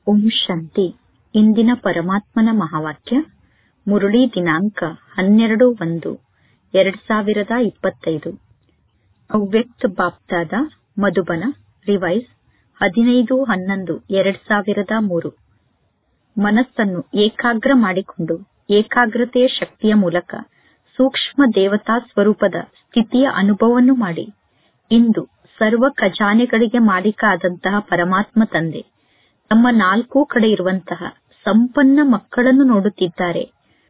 ಓಂ ಶಾಂತಿ ಇಂದಿನ ಪರಮಾತ್ಮನ ಮಹಾವಾಕ್ಯ ಮುರಳಿ ದಿನಾಂಕ ಹನ್ನೆರಡು ಒಂದು ಎರಡ್ ಸಾವಿರದ ಇಪ್ಪತ್ತೈದು ಅವ್ಯಕ್ತ ಬಾಪ್ದಾದ ಮಧುಬನ ರಿವೈಸ್ ಹದಿನೈದು ಹನ್ನೊಂದು ಎರಡ್ ಸಾವಿರದ ಮೂರು ಮನಸ್ಸನ್ನು ಏಕಾಗ್ರ ಮಾಡಿಕೊಂಡು ಏಕಾಗ್ರತೆಯ ಶಕ್ತಿಯ ಮೂಲಕ ಸೂಕ್ಷ್ಮ ದೇವತಾ ಸ್ವರೂಪದ ಸ್ಥಿತಿಯ ಅನುಭವವನ್ನು ಮಾಡಿ ಇಂದು ಸರ್ವ ಖಜಾನೆಗಳಿಗೆ ಮಾಲೀಕ ಆದಂತಹ ಪರಮಾತ್ಮ ತಂದೆ ತಮ್ಮ ನಾಲ್ಕೂ ಕಡೆ ಇರುವಂತಹ ಸಂಪನ್ನ ಮಕ್ಕಳನ್ನು ನೋಡುತ್ತಿದ್ದಾರೆ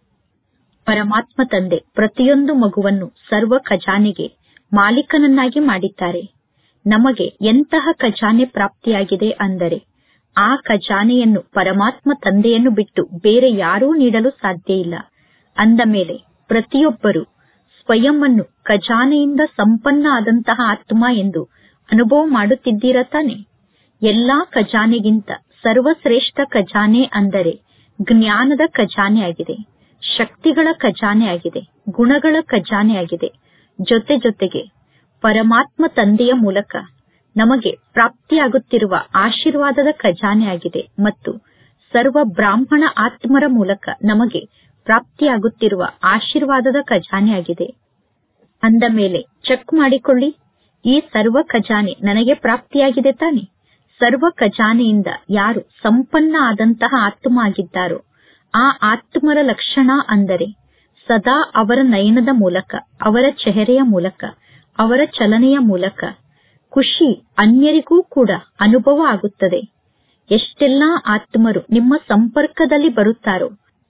ಪರಮಾತ್ಮ ತಂದೆ ಪ್ರತಿಯೊಂದು ಮಗುವನ್ನು ಸರ್ವ ಖಜಾನೆಗೆ ಮಾಲೀಕನನ್ನಾಗಿ ಮಾಡಿದ್ದಾರೆ ನಮಗೆ ಎಂತಹ ಖಜಾನೆ ಪ್ರಾಪ್ತಿಯಾಗಿದೆ ಅಂದರೆ ಆ ಖಜಾನೆಯನ್ನು ಪರಮಾತ್ಮ ತಂದೆಯನ್ನು ಬಿಟ್ಟು ಬೇರೆ ಯಾರೂ ನೀಡಲು ಸಾಧ್ಯ ಇಲ್ಲ ಅಂದ ಮೇಲೆ ಪ್ರತಿಯೊಬ್ಬರು ಸ್ವಯಂ ಅನ್ನು ಖಜಾನೆಯಿಂದ ಸಂಪನ್ನ ಆದಂತಹ ಆತ್ಮ ಎಂದು ಅನುಭವ ಮಾಡುತ್ತಿದ್ದೀರ ತಾನೆ ಎಲ್ಲಾ ಖಜಾನೆಗಿಂತ ಸರ್ವಶ್ರೇಷ್ಠ ಖಜಾನೆ ಅಂದರೆ ಜ್ಞಾನದ ಖಜಾನೆ ಆಗಿದೆ ಶಕ್ತಿಗಳ ಖಜಾನೆ ಆಗಿದೆ ಗುಣಗಳ ಖಜಾನೆ ಆಗಿದೆ ಜೊತೆ ಜೊತೆಗೆ ಪರಮಾತ್ಮ ತಂದೆಯ ಮೂಲಕ ನಮಗೆ ಪ್ರಾಪ್ತಿಯಾಗುತ್ತಿರುವ ಆಶೀರ್ವಾದದ ಖಜಾನೆ ಆಗಿದೆ ಮತ್ತು ಸರ್ವ ಬ್ರಾಹ್ಮಣ ಆತ್ಮರ ಮೂಲಕ ನಮಗೆ ಪ್ರಾಪ್ತಿಯಾಗುತ್ತಿರುವ ಆಶೀರ್ವಾದದ ಖಜಾನೆ ಆಗಿದೆ ಅಂದ ಮೇಲೆ ಚೆಕ್ ಮಾಡಿಕೊಳ್ಳಿ ಈ ಸರ್ವ ಖಜಾನೆ ನನಗೆ ಪ್ರಾಪ್ತಿಯಾಗಿದೆ ತಾನೆ ಸರ್ವ ಖಜಾನೆಯಿಂದ ಯಾರು ಸಂಪನ್ನ ಆದಂತಹ ಆತ್ಮ ಆಗಿದ್ದಾರೋ ಆ ಆತ್ಮರ ಲಕ್ಷಣ ಅಂದರೆ ಸದಾ ಅವರ ನಯನದ ಮೂಲಕ ಅವರ ಚೆಹರೆಯ ಮೂಲಕ ಅವರ ಚಲನೆಯ ಮೂಲಕ ಖುಷಿ ಅನ್ಯರಿಗೂ ಕೂಡ ಅನುಭವ ಆಗುತ್ತದೆ ಎಷ್ಟೆಲ್ಲಾ ಆತ್ಮರು ನಿಮ್ಮ ಸಂಪರ್ಕದಲ್ಲಿ ಬರುತ್ತಾರೋ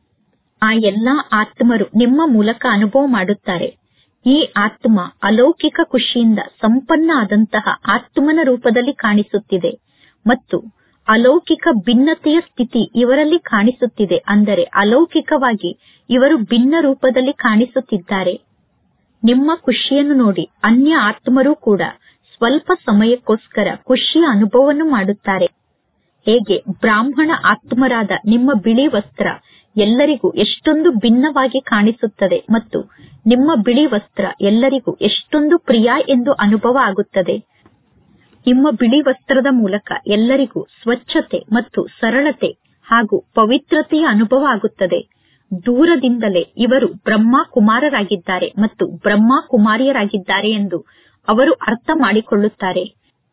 ಆ ಎಲ್ಲಾ ಆತ್ಮರು ನಿಮ್ಮ ಮೂಲಕ ಅನುಭವ ಮಾಡುತ್ತಾರೆ ಈ ಆತ್ಮ ಅಲೌಕಿಕ ಖುಷಿಯಿಂದ ಸಂಪನ್ನ ಆದಂತಹ ಆತ್ಮನ ರೂಪದಲ್ಲಿ ಕಾಣಿಸುತ್ತಿದೆ ಮತ್ತು ಅಲೌಕಿಕ ಭಿನ್ನತೆಯ ಸ್ಥಿತಿ ಇವರಲ್ಲಿ ಕಾಣಿಸುತ್ತಿದೆ ಅಂದರೆ ಅಲೌಕಿಕವಾಗಿ ಇವರು ಭಿನ್ನ ರೂಪದಲ್ಲಿ ಕಾಣಿಸುತ್ತಿದ್ದಾರೆ ನಿಮ್ಮ ಖುಷಿಯನ್ನು ನೋಡಿ ಅನ್ಯ ಆತ್ಮರು ಕೂಡ ಸ್ವಲ್ಪ ಸಮಯಕ್ಕೋಸ್ಕರ ಖುಷಿಯ ಅನುಭವವನ್ನು ಮಾಡುತ್ತಾರೆ ಹೇಗೆ ಬ್ರಾಹ್ಮಣ ಆತ್ಮರಾದ ನಿಮ್ಮ ಬಿಳಿ ವಸ್ತ್ರ ಎಲ್ಲರಿಗೂ ಎಷ್ಟೊಂದು ಭಿನ್ನವಾಗಿ ಕಾಣಿಸುತ್ತದೆ ಮತ್ತು ನಿಮ್ಮ ಬಿಳಿ ವಸ್ತ್ರ ಎಲ್ಲರಿಗೂ ಎಷ್ಟೊಂದು ಪ್ರಿಯ ಎಂದು ಅನುಭವ ಆಗುತ್ತದೆ ನಿಮ್ಮ ಬಿಳಿ ವಸ್ತ್ರದ ಮೂಲಕ ಎಲ್ಲರಿಗೂ ಸ್ವಚ್ಛತೆ ಮತ್ತು ಸರಳತೆ ಹಾಗೂ ಪವಿತ್ರತೆಯ ಅನುಭವ ಆಗುತ್ತದೆ ದೂರದಿಂದಲೇ ಇವರು ಬ್ರಹ್ಮ ಕುಮಾರರಾಗಿದ್ದಾರೆ ಮತ್ತು ಬ್ರಹ್ಮ ಕುಮಾರಿಯರಾಗಿದ್ದಾರೆ ಎಂದು ಅವರು ಅರ್ಥ ಮಾಡಿಕೊಳ್ಳುತ್ತಾರೆ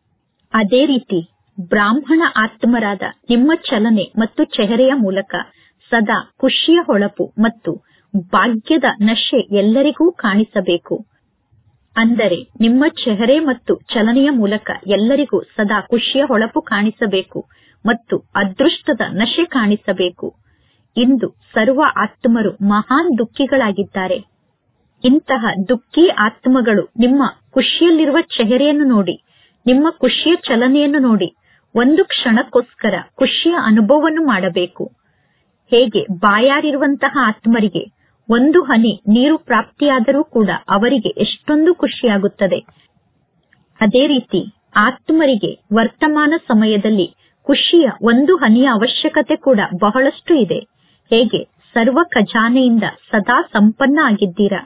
ಅದೇ ರೀತಿ ಬ್ರಾಹ್ಮಣ ಆತ್ಮರಾದ ನಿಮ್ಮ ಚಲನೆ ಮತ್ತು ಚೆಹರೆಯ ಮೂಲಕ ಸದಾ ಖುಷಿಯ ಹೊಳಪು ಮತ್ತು ಭಾಗ್ಯದ ನಶೆ ಎಲ್ಲರಿಗೂ ಕಾಣಿಸಬೇಕು ಅಂದರೆ ನಿಮ್ಮ ಚೆಹರೆ ಮತ್ತು ಚಲನೆಯ ಮೂಲಕ ಎಲ್ಲರಿಗೂ ಸದಾ ಖುಷಿಯ ಹೊಳಪು ಕಾಣಿಸಬೇಕು ಮತ್ತು ಅದೃಷ್ಟದ ನಶೆ ಕಾಣಿಸಬೇಕು ಇಂದು ಸರ್ವ ಆತ್ಮರು ಮಹಾನ್ ದುಃಖಿಗಳಾಗಿದ್ದಾರೆ ಇಂತಹ ದುಃಖಿ ಆತ್ಮಗಳು ನಿಮ್ಮ ಖುಷಿಯಲ್ಲಿರುವ ಚೆಹರೆಯನ್ನು ನೋಡಿ ನಿಮ್ಮ ಖುಷಿಯ ಚಲನೆಯನ್ನು ನೋಡಿ ಒಂದು ಕ್ಷಣಕ್ಕೋಸ್ಕರ ಖುಷಿಯ ಅನುಭವವನ್ನು ಮಾಡಬೇಕು ಹೇಗೆ ಬಾಯಾರಿರುವಂತಹ ಆತ್ಮರಿಗೆ ಒಂದು ಹನಿ ನೀರು ಪ್ರಾಪ್ತಿಯಾದರೂ ಕೂಡ ಅವರಿಗೆ ಎಷ್ಟೊಂದು ಖುಷಿಯಾಗುತ್ತದೆ ಅದೇ ರೀತಿ ಆತ್ಮರಿಗೆ ವರ್ತಮಾನ ಸಮಯದಲ್ಲಿ ಖುಷಿಯ ಒಂದು ಹನಿಯ ಅವಶ್ಯಕತೆ ಕೂಡ ಬಹಳಷ್ಟು ಇದೆ ಹೇಗೆ ಸರ್ವ ಖಜಾನೆಯಿಂದ ಸದಾ ಸಂಪನ್ನ ಆಗಿದ್ದೀರಾ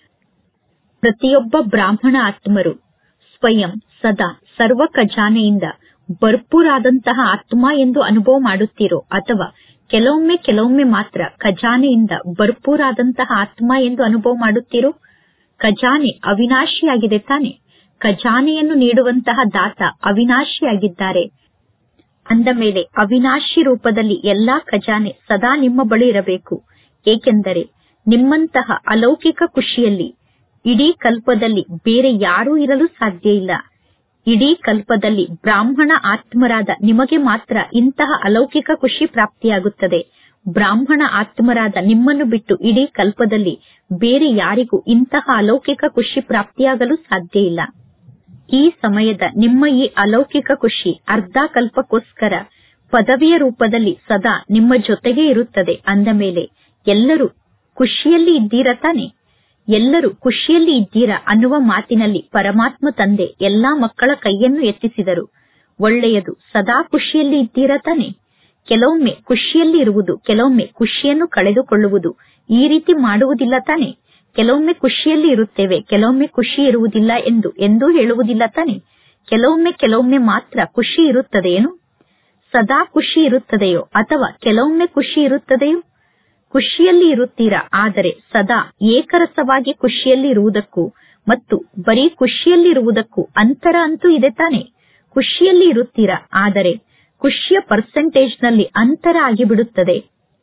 ಪ್ರತಿಯೊಬ್ಬ ಬ್ರಾಹ್ಮಣ ಆತ್ಮರು ಸ್ವಯಂ ಸದಾ ಸರ್ವ ಖಜಾನೆಯಿಂದ ಭರ್ಪೂರಾದಂತಹ ಆತ್ಮ ಎಂದು ಅನುಭವ ಮಾಡುತ್ತೀರೋ ಅಥವಾ ಕೆಲವೊಮ್ಮೆ ಕೆಲವೊಮ್ಮೆ ಮಾತ್ರ ಖಜಾನೆಯಿಂದ ಭರ್ಪೂರಾದಂತಹ ಆತ್ಮ ಎಂದು ಅನುಭವ ಮಾಡುತ್ತೀರೋ ಖಜಾನೆ ಅವಿನಾಶಿಯಾಗಿದೆ ತಾನೆ ಖಜಾನೆಯನ್ನು ನೀಡುವಂತಹ ದಾತ ಅವಿನಾಶಿಯಾಗಿದ್ದಾರೆ ಅಂದ ಮೇಲೆ ಅವಿನಾಶಿ ರೂಪದಲ್ಲಿ ಎಲ್ಲಾ ಖಜಾನೆ ಸದಾ ನಿಮ್ಮ ಬಳಿ ಇರಬೇಕು ಏಕೆಂದರೆ ನಿಮ್ಮಂತಹ ಅಲೌಕಿಕ ಖುಷಿಯಲ್ಲಿ ಇಡೀ ಕಲ್ಪದಲ್ಲಿ ಬೇರೆ ಯಾರೂ ಇರಲು ಸಾಧ್ಯ ಇಲ್ಲ ಇಡೀ ಕಲ್ಪದಲ್ಲಿ ಬ್ರಾಹ್ಮಣ ಆತ್ಮರಾದ ನಿಮಗೆ ಮಾತ್ರ ಇಂತಹ ಅಲೌಕಿಕ ಖುಷಿ ಪ್ರಾಪ್ತಿಯಾಗುತ್ತದೆ ಬ್ರಾಹ್ಮಣ ಆತ್ಮರಾದ ನಿಮ್ಮನ್ನು ಬಿಟ್ಟು ಇಡೀ ಕಲ್ಪದಲ್ಲಿ ಬೇರೆ ಯಾರಿಗೂ ಇಂತಹ ಅಲೌಕಿಕ ಖುಷಿ ಪ್ರಾಪ್ತಿಯಾಗಲು ಸಾಧ್ಯ ಇಲ್ಲ ಈ ಸಮಯದ ನಿಮ್ಮ ಈ ಅಲೌಕಿಕ ಖುಷಿ ಅರ್ಧ ಕಲ್ಪಕ್ಕೋಸ್ಕರ ಪದವಿಯ ರೂಪದಲ್ಲಿ ಸದಾ ನಿಮ್ಮ ಜೊತೆಗೆ ಇರುತ್ತದೆ ಅಂದ ಮೇಲೆ ಎಲ್ಲರೂ ಖುಷಿಯಲ್ಲಿ ಇದ್ದೀರಾ ತಾನೆ ಎಲ್ಲರೂ ಖುಷಿಯಲ್ಲಿ ಇದ್ದೀರಾ ಅನ್ನುವ ಮಾತಿನಲ್ಲಿ ಪರಮಾತ್ಮ ತಂದೆ ಎಲ್ಲಾ ಮಕ್ಕಳ ಕೈಯನ್ನು ಎತ್ತಿಸಿದರು ಒಳ್ಳೆಯದು ಸದಾ ಖುಷಿಯಲ್ಲಿ ಇದ್ದೀರಾ ತಾನೆ ಕೆಲವೊಮ್ಮೆ ಖುಷಿಯಲ್ಲಿ ಇರುವುದು ಕೆಲವೊಮ್ಮೆ ಖುಷಿಯನ್ನು ಕಳೆದುಕೊಳ್ಳುವುದು ಈ ರೀತಿ ಮಾಡುವುದಿಲ್ಲ ತಾನೆ ಕೆಲವೊಮ್ಮೆ ಖುಷಿಯಲ್ಲಿ ಇರುತ್ತೇವೆ ಕೆಲವೊಮ್ಮೆ ಖುಷಿ ಇರುವುದಿಲ್ಲ ಎಂದು ಎಂದೂ ಹೇಳುವುದಿಲ್ಲ ತಾನೆ ಕೆಲವೊಮ್ಮೆ ಕೆಲವೊಮ್ಮೆ ಮಾತ್ರ ಖುಷಿ ಇರುತ್ತದೆ ಏನು ಸದಾ ಖುಷಿ ಇರುತ್ತದೆಯೋ ಅಥವಾ ಕೆಲವೊಮ್ಮೆ ಖುಷಿ ಇರುತ್ತದೆಯೋ ಖುಷಿಯಲ್ಲಿ ಇರುತ್ತೀರಾ ಆದರೆ ಸದಾ ಏಕರಸವಾಗಿ ಖುಷಿಯಲ್ಲಿ ಇರುವುದಕ್ಕೂ ಮತ್ತು ಬರೀ ಖುಷಿಯಲ್ಲಿ ಇರುವುದಕ್ಕೂ ಅಂತರ ಅಂತೂ ಇದೆ ತಾನೆ ಖುಷಿಯಲ್ಲಿ ಇರುತ್ತೀರಾ ಆದರೆ ಖುಷಿಯ ಪರ್ಸೆಂಟೇಜ್ ನಲ್ಲಿ ಅಂತರ ಆಗಿಬಿಡುತ್ತದೆ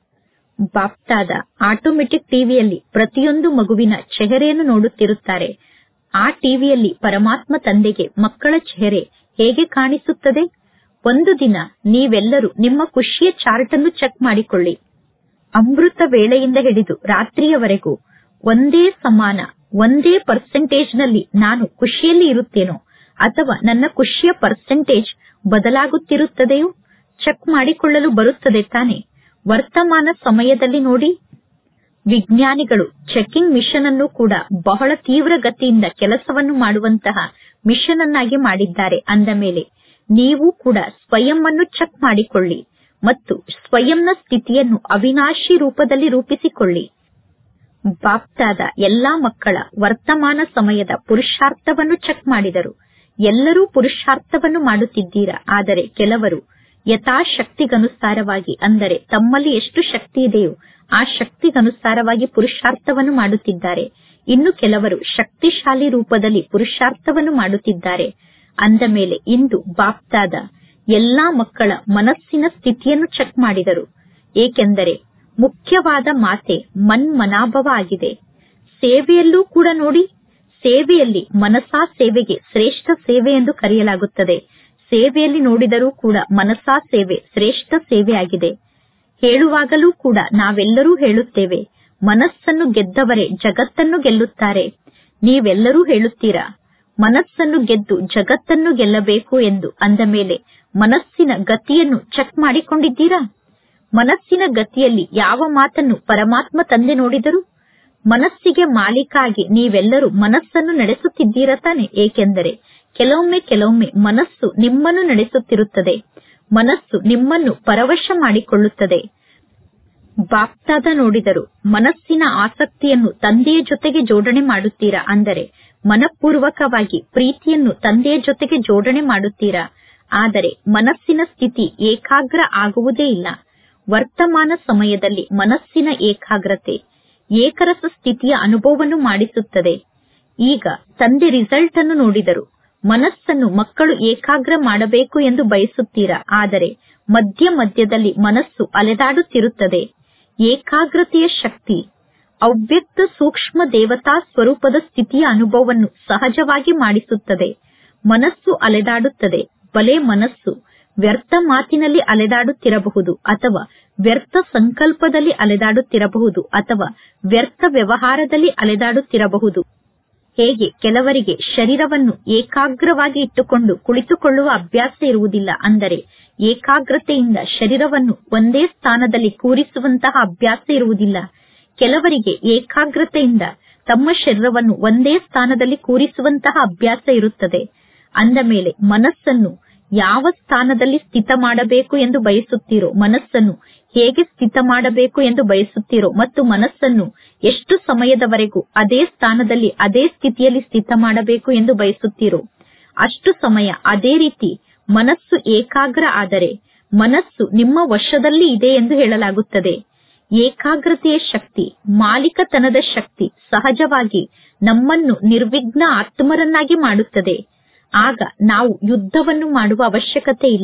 ಬಾಪ್ತಾದ ಆಟೋಮೆಟಿಕ್ ಟಿವಿಯಲ್ಲಿ ಪ್ರತಿಯೊಂದು ಮಗುವಿನ ಚೆಹರೆಯನ್ನು ನೋಡುತ್ತಿರುತ್ತಾರೆ ಆ ಟಿವಿಯಲ್ಲಿ ಪರಮಾತ್ಮ ತಂದೆಗೆ ಮಕ್ಕಳ ಚೆಹರೆ ಹೇಗೆ ಕಾಣಿಸುತ್ತದೆ ಒಂದು ದಿನ ನೀವೆಲ್ಲರೂ ನಿಮ್ಮ ಖುಷಿಯ ಚಾರ್ಟ್ ಅನ್ನು ಚೆಕ್ ಮಾಡಿಕೊಳ್ಳಿ ಅಮೃತ ವೇಳೆಯಿಂದ ಹಿಡಿದು ರಾತ್ರಿಯವರೆಗೂ ಒಂದೇ ಸಮಾನ ಒಂದೇ ಪರ್ಸೆಂಟೇಜ್ ನಲ್ಲಿ ನಾನು ಖುಷಿಯಲ್ಲಿ ಇರುತ್ತೇನೋ ಅಥವಾ ನನ್ನ ಖುಷಿಯ ಪರ್ಸೆಂಟೇಜ್ ಬದಲಾಗುತ್ತಿರುತ್ತದೆಯೋ ಚೆಕ್ ಮಾಡಿಕೊಳ್ಳಲು ಬರುತ್ತದೆ ತಾನೆ ವರ್ತಮಾನ ಸಮಯದಲ್ಲಿ ನೋಡಿ ವಿಜ್ಞಾನಿಗಳು ಚೆಕಿಂಗ್ ಮಿಷನ್ ಅನ್ನು ಕೂಡ ಬಹಳ ತೀವ್ರ ಗತಿಯಿಂದ ಕೆಲಸವನ್ನು ಮಾಡುವಂತಹ ಮಿಷನ್ ಅನ್ನಾಗಿ ಮಾಡಿದ್ದಾರೆ ಅಂದ ಮೇಲೆ ನೀವು ಕೂಡ ಸ್ವಯಂ ಅನ್ನು ಚೆಕ್ ಮಾಡಿಕೊಳ್ಳಿ ಮತ್ತು ಸ್ವಯಂನ ಸ್ಥಿತಿಯನ್ನು ಅವಿನಾಶಿ ರೂಪದಲ್ಲಿ ರೂಪಿಸಿಕೊಳ್ಳಿ ಬಾಪ್ತಾದ ಎಲ್ಲಾ ಮಕ್ಕಳ ವರ್ತಮಾನ ಸಮಯದ ಪುರುಷಾರ್ಥವನ್ನು ಚೆಕ್ ಮಾಡಿದರು ಎಲ್ಲರೂ ಪುರುಷಾರ್ಥವನ್ನು ಮಾಡುತ್ತಿದ್ದೀರಾ ಆದರೆ ಕೆಲವರು ಯಥಾಶಕ್ತಿಗನುಸಾರವಾಗಿ ಅಂದರೆ ತಮ್ಮಲ್ಲಿ ಎಷ್ಟು ಶಕ್ತಿ ಇದೆಯೋ ಆ ಶಕ್ತಿಗನುಸಾರವಾಗಿ ಪುರುಷಾರ್ಥವನ್ನು ಮಾಡುತ್ತಿದ್ದಾರೆ ಇನ್ನು ಕೆಲವರು ಶಕ್ತಿಶಾಲಿ ರೂಪದಲ್ಲಿ ಪುರುಷಾರ್ಥವನ್ನು ಮಾಡುತ್ತಿದ್ದಾರೆ ಅಂದ ಮೇಲೆ ಇಂದು ಬಾಪ್ತಾದ ಎಲ್ಲಾ ಮಕ್ಕಳ ಮನಸ್ಸಿನ ಸ್ಥಿತಿಯನ್ನು ಚೆಕ್ ಮಾಡಿದರು ಏಕೆಂದರೆ ಮುಖ್ಯವಾದ ಮಾತೆ ಮನ್ಮನಾಭವ ಆಗಿದೆ ಸೇವೆಯಲ್ಲೂ ಕೂಡ ನೋಡಿ ಸೇವೆಯಲ್ಲಿ ಮನಸಾ ಸೇವೆಗೆ ಶ್ರೇಷ್ಠ ಸೇವೆ ಎಂದು ಕರೆಯಲಾಗುತ್ತದೆ ಸೇವೆಯಲ್ಲಿ ನೋಡಿದರೂ ಕೂಡ ಮನಸಾ ಸೇವೆ ಶ್ರೇಷ್ಠ ಸೇವೆಯಾಗಿದೆ ಹೇಳುವಾಗಲೂ ಕೂಡ ನಾವೆಲ್ಲರೂ ಹೇಳುತ್ತೇವೆ ಮನಸ್ಸನ್ನು ಗೆದ್ದವರೇ ಜಗತ್ತನ್ನು ಗೆಲ್ಲುತ್ತಾರೆ ನೀವೆಲ್ಲರೂ ಹೇಳುತ್ತೀರಾ ಮನಸ್ಸನ್ನು ಗೆದ್ದು ಜಗತ್ತನ್ನು ಗೆಲ್ಲಬೇಕು ಎಂದು ಅಂದ ಮೇಲೆ ಮನಸ್ಸಿನ ಗತಿಯನ್ನು ಚೆಕ್ ಮಾಡಿಕೊಂಡಿದ್ದೀರಾ ಮನಸ್ಸಿನ ಗತಿಯಲ್ಲಿ ಯಾವ ಮಾತನ್ನು ಪರಮಾತ್ಮ ತಂದೆ ನೋಡಿದರು ಮನಸ್ಸಿಗೆ ಮಾಲೀಕ ಆಗಿ ನೀವೆಲ್ಲರೂ ಮನಸ್ಸನ್ನು ನಡೆಸುತ್ತಿದ್ದೀರಾ ತಾನೆ ಏಕೆಂದರೆ ಕೆಲವೊಮ್ಮೆ ಕೆಲವೊಮ್ಮೆ ಮನಸ್ಸು ನಿಮ್ಮನ್ನು ನಡೆಸುತ್ತಿರುತ್ತದೆ ಮನಸ್ಸು ನಿಮ್ಮನ್ನು ಪರವಶ ಮಾಡಿಕೊಳ್ಳುತ್ತದೆ ಬಾಪ್ತಾದ ನೋಡಿದರು ಮನಸ್ಸಿನ ಆಸಕ್ತಿಯನ್ನು ತಂದೆಯ ಜೊತೆಗೆ ಜೋಡಣೆ ಮಾಡುತ್ತೀರಾ ಅಂದರೆ ಮನಪೂರ್ವಕವಾಗಿ ಪ್ರೀತಿಯನ್ನು ತಂದೆಯ ಜೊತೆಗೆ ಜೋಡಣೆ ಮಾಡುತ್ತೀರಾ ಆದರೆ ಮನಸ್ಸಿನ ಸ್ಥಿತಿ ಏಕಾಗ್ರ ಆಗುವುದೇ ಇಲ್ಲ ವರ್ತಮಾನ ಸಮಯದಲ್ಲಿ ಮನಸ್ಸಿನ ಏಕಾಗ್ರತೆ ಏಕರಸ ಸ್ಥಿತಿಯ ಅನುಭವವನ್ನು ಮಾಡಿಸುತ್ತದೆ ಈಗ ತಂದೆ ರಿಸಲ್ಟ್ ಅನ್ನು ನೋಡಿದರು ಮನಸ್ಸನ್ನು ಮಕ್ಕಳು ಏಕಾಗ್ರ ಮಾಡಬೇಕು ಎಂದು ಬಯಸುತ್ತೀರಾ ಆದರೆ ಮಧ್ಯ ಮಧ್ಯದಲ್ಲಿ ಮನಸ್ಸು ಅಲೆದಾಡುತ್ತಿರುತ್ತದೆ ಏಕಾಗ್ರತೆಯ ಶಕ್ತಿ ಅವ್ಯಕ್ತ ಸೂಕ್ಷ್ಮ ದೇವತಾ ಸ್ವರೂಪದ ಸ್ಥಿತಿಯ ಅನುಭವವನ್ನು ಸಹಜವಾಗಿ ಮಾಡಿಸುತ್ತದೆ ಮನಸ್ಸು ಅಲೆದಾಡುತ್ತದೆ ಬಲೆ ಮನಸ್ಸು ವ್ಯರ್ಥ ಮಾತಿನಲ್ಲಿ ಅಲೆದಾಡುತ್ತಿರಬಹುದು ಅಥವಾ ವ್ಯರ್ಥ ಸಂಕಲ್ಪದಲ್ಲಿ ಅಲೆದಾಡುತ್ತಿರಬಹುದು ಅಥವಾ ವ್ಯರ್ಥ ವ್ಯವಹಾರದಲ್ಲಿ ಅಲೆದಾಡುತ್ತಿರಬಹುದು ಹೇಗೆ ಕೆಲವರಿಗೆ ಶರೀರವನ್ನು ಏಕಾಗ್ರವಾಗಿ ಇಟ್ಟುಕೊಂಡು ಕುಳಿತುಕೊಳ್ಳುವ ಅಭ್ಯಾಸ ಇರುವುದಿಲ್ಲ ಅಂದರೆ ಏಕಾಗ್ರತೆಯಿಂದ ಶರೀರವನ್ನು ಒಂದೇ ಸ್ಥಾನದಲ್ಲಿ ಕೂರಿಸುವಂತಹ ಅಭ್ಯಾಸ ಇರುವುದಿಲ್ಲ ಕೆಲವರಿಗೆ ಏಕಾಗ್ರತೆಯಿಂದ ತಮ್ಮ ಶರೀರವನ್ನು ಒಂದೇ ಸ್ಥಾನದಲ್ಲಿ ಕೂರಿಸುವಂತಹ ಅಭ್ಯಾಸ ಇರುತ್ತದೆ ಅಂದ ಮೇಲೆ ಮನಸ್ಸನ್ನು ಯಾವ ಸ್ಥಾನದಲ್ಲಿ ಸ್ಥಿತ ಮಾಡಬೇಕು ಎಂದು ಬಯಸುತ್ತೀರೋ ಮನಸ್ಸನ್ನು ಹೇಗೆ ಸ್ಥಿತ ಮಾಡಬೇಕು ಎಂದು ಬಯಸುತ್ತೀರೋ ಮತ್ತು ಮನಸ್ಸನ್ನು ಎಷ್ಟು ಸಮಯದವರೆಗೂ ಅದೇ ಸ್ಥಾನದಲ್ಲಿ ಅದೇ ಸ್ಥಿತಿಯಲ್ಲಿ ಸ್ಥಿತ ಮಾಡಬೇಕು ಎಂದು ಬಯಸುತ್ತೀರೋ ಅಷ್ಟು ಸಮಯ ಅದೇ ರೀತಿ ಮನಸ್ಸು ಏಕಾಗ್ರ ಆದರೆ ಮನಸ್ಸು ನಿಮ್ಮ ವಶದಲ್ಲಿ ಇದೆ ಎಂದು ಹೇಳಲಾಗುತ್ತದೆ ಏಕಾಗ್ರತೆಯ ಶಕ್ತಿ ಮಾಲೀಕತನದ ಶಕ್ತಿ ಸಹಜವಾಗಿ ನಮ್ಮನ್ನು ನಿರ್ವಿಘ್ನ ಆತ್ಮರನ್ನಾಗಿ ಮಾಡುತ್ತದೆ ಆಗ ನಾವು ಯುದ್ಧವನ್ನು ಮಾಡುವ ಅವಶ್ಯಕತೆ ಇಲ್ಲ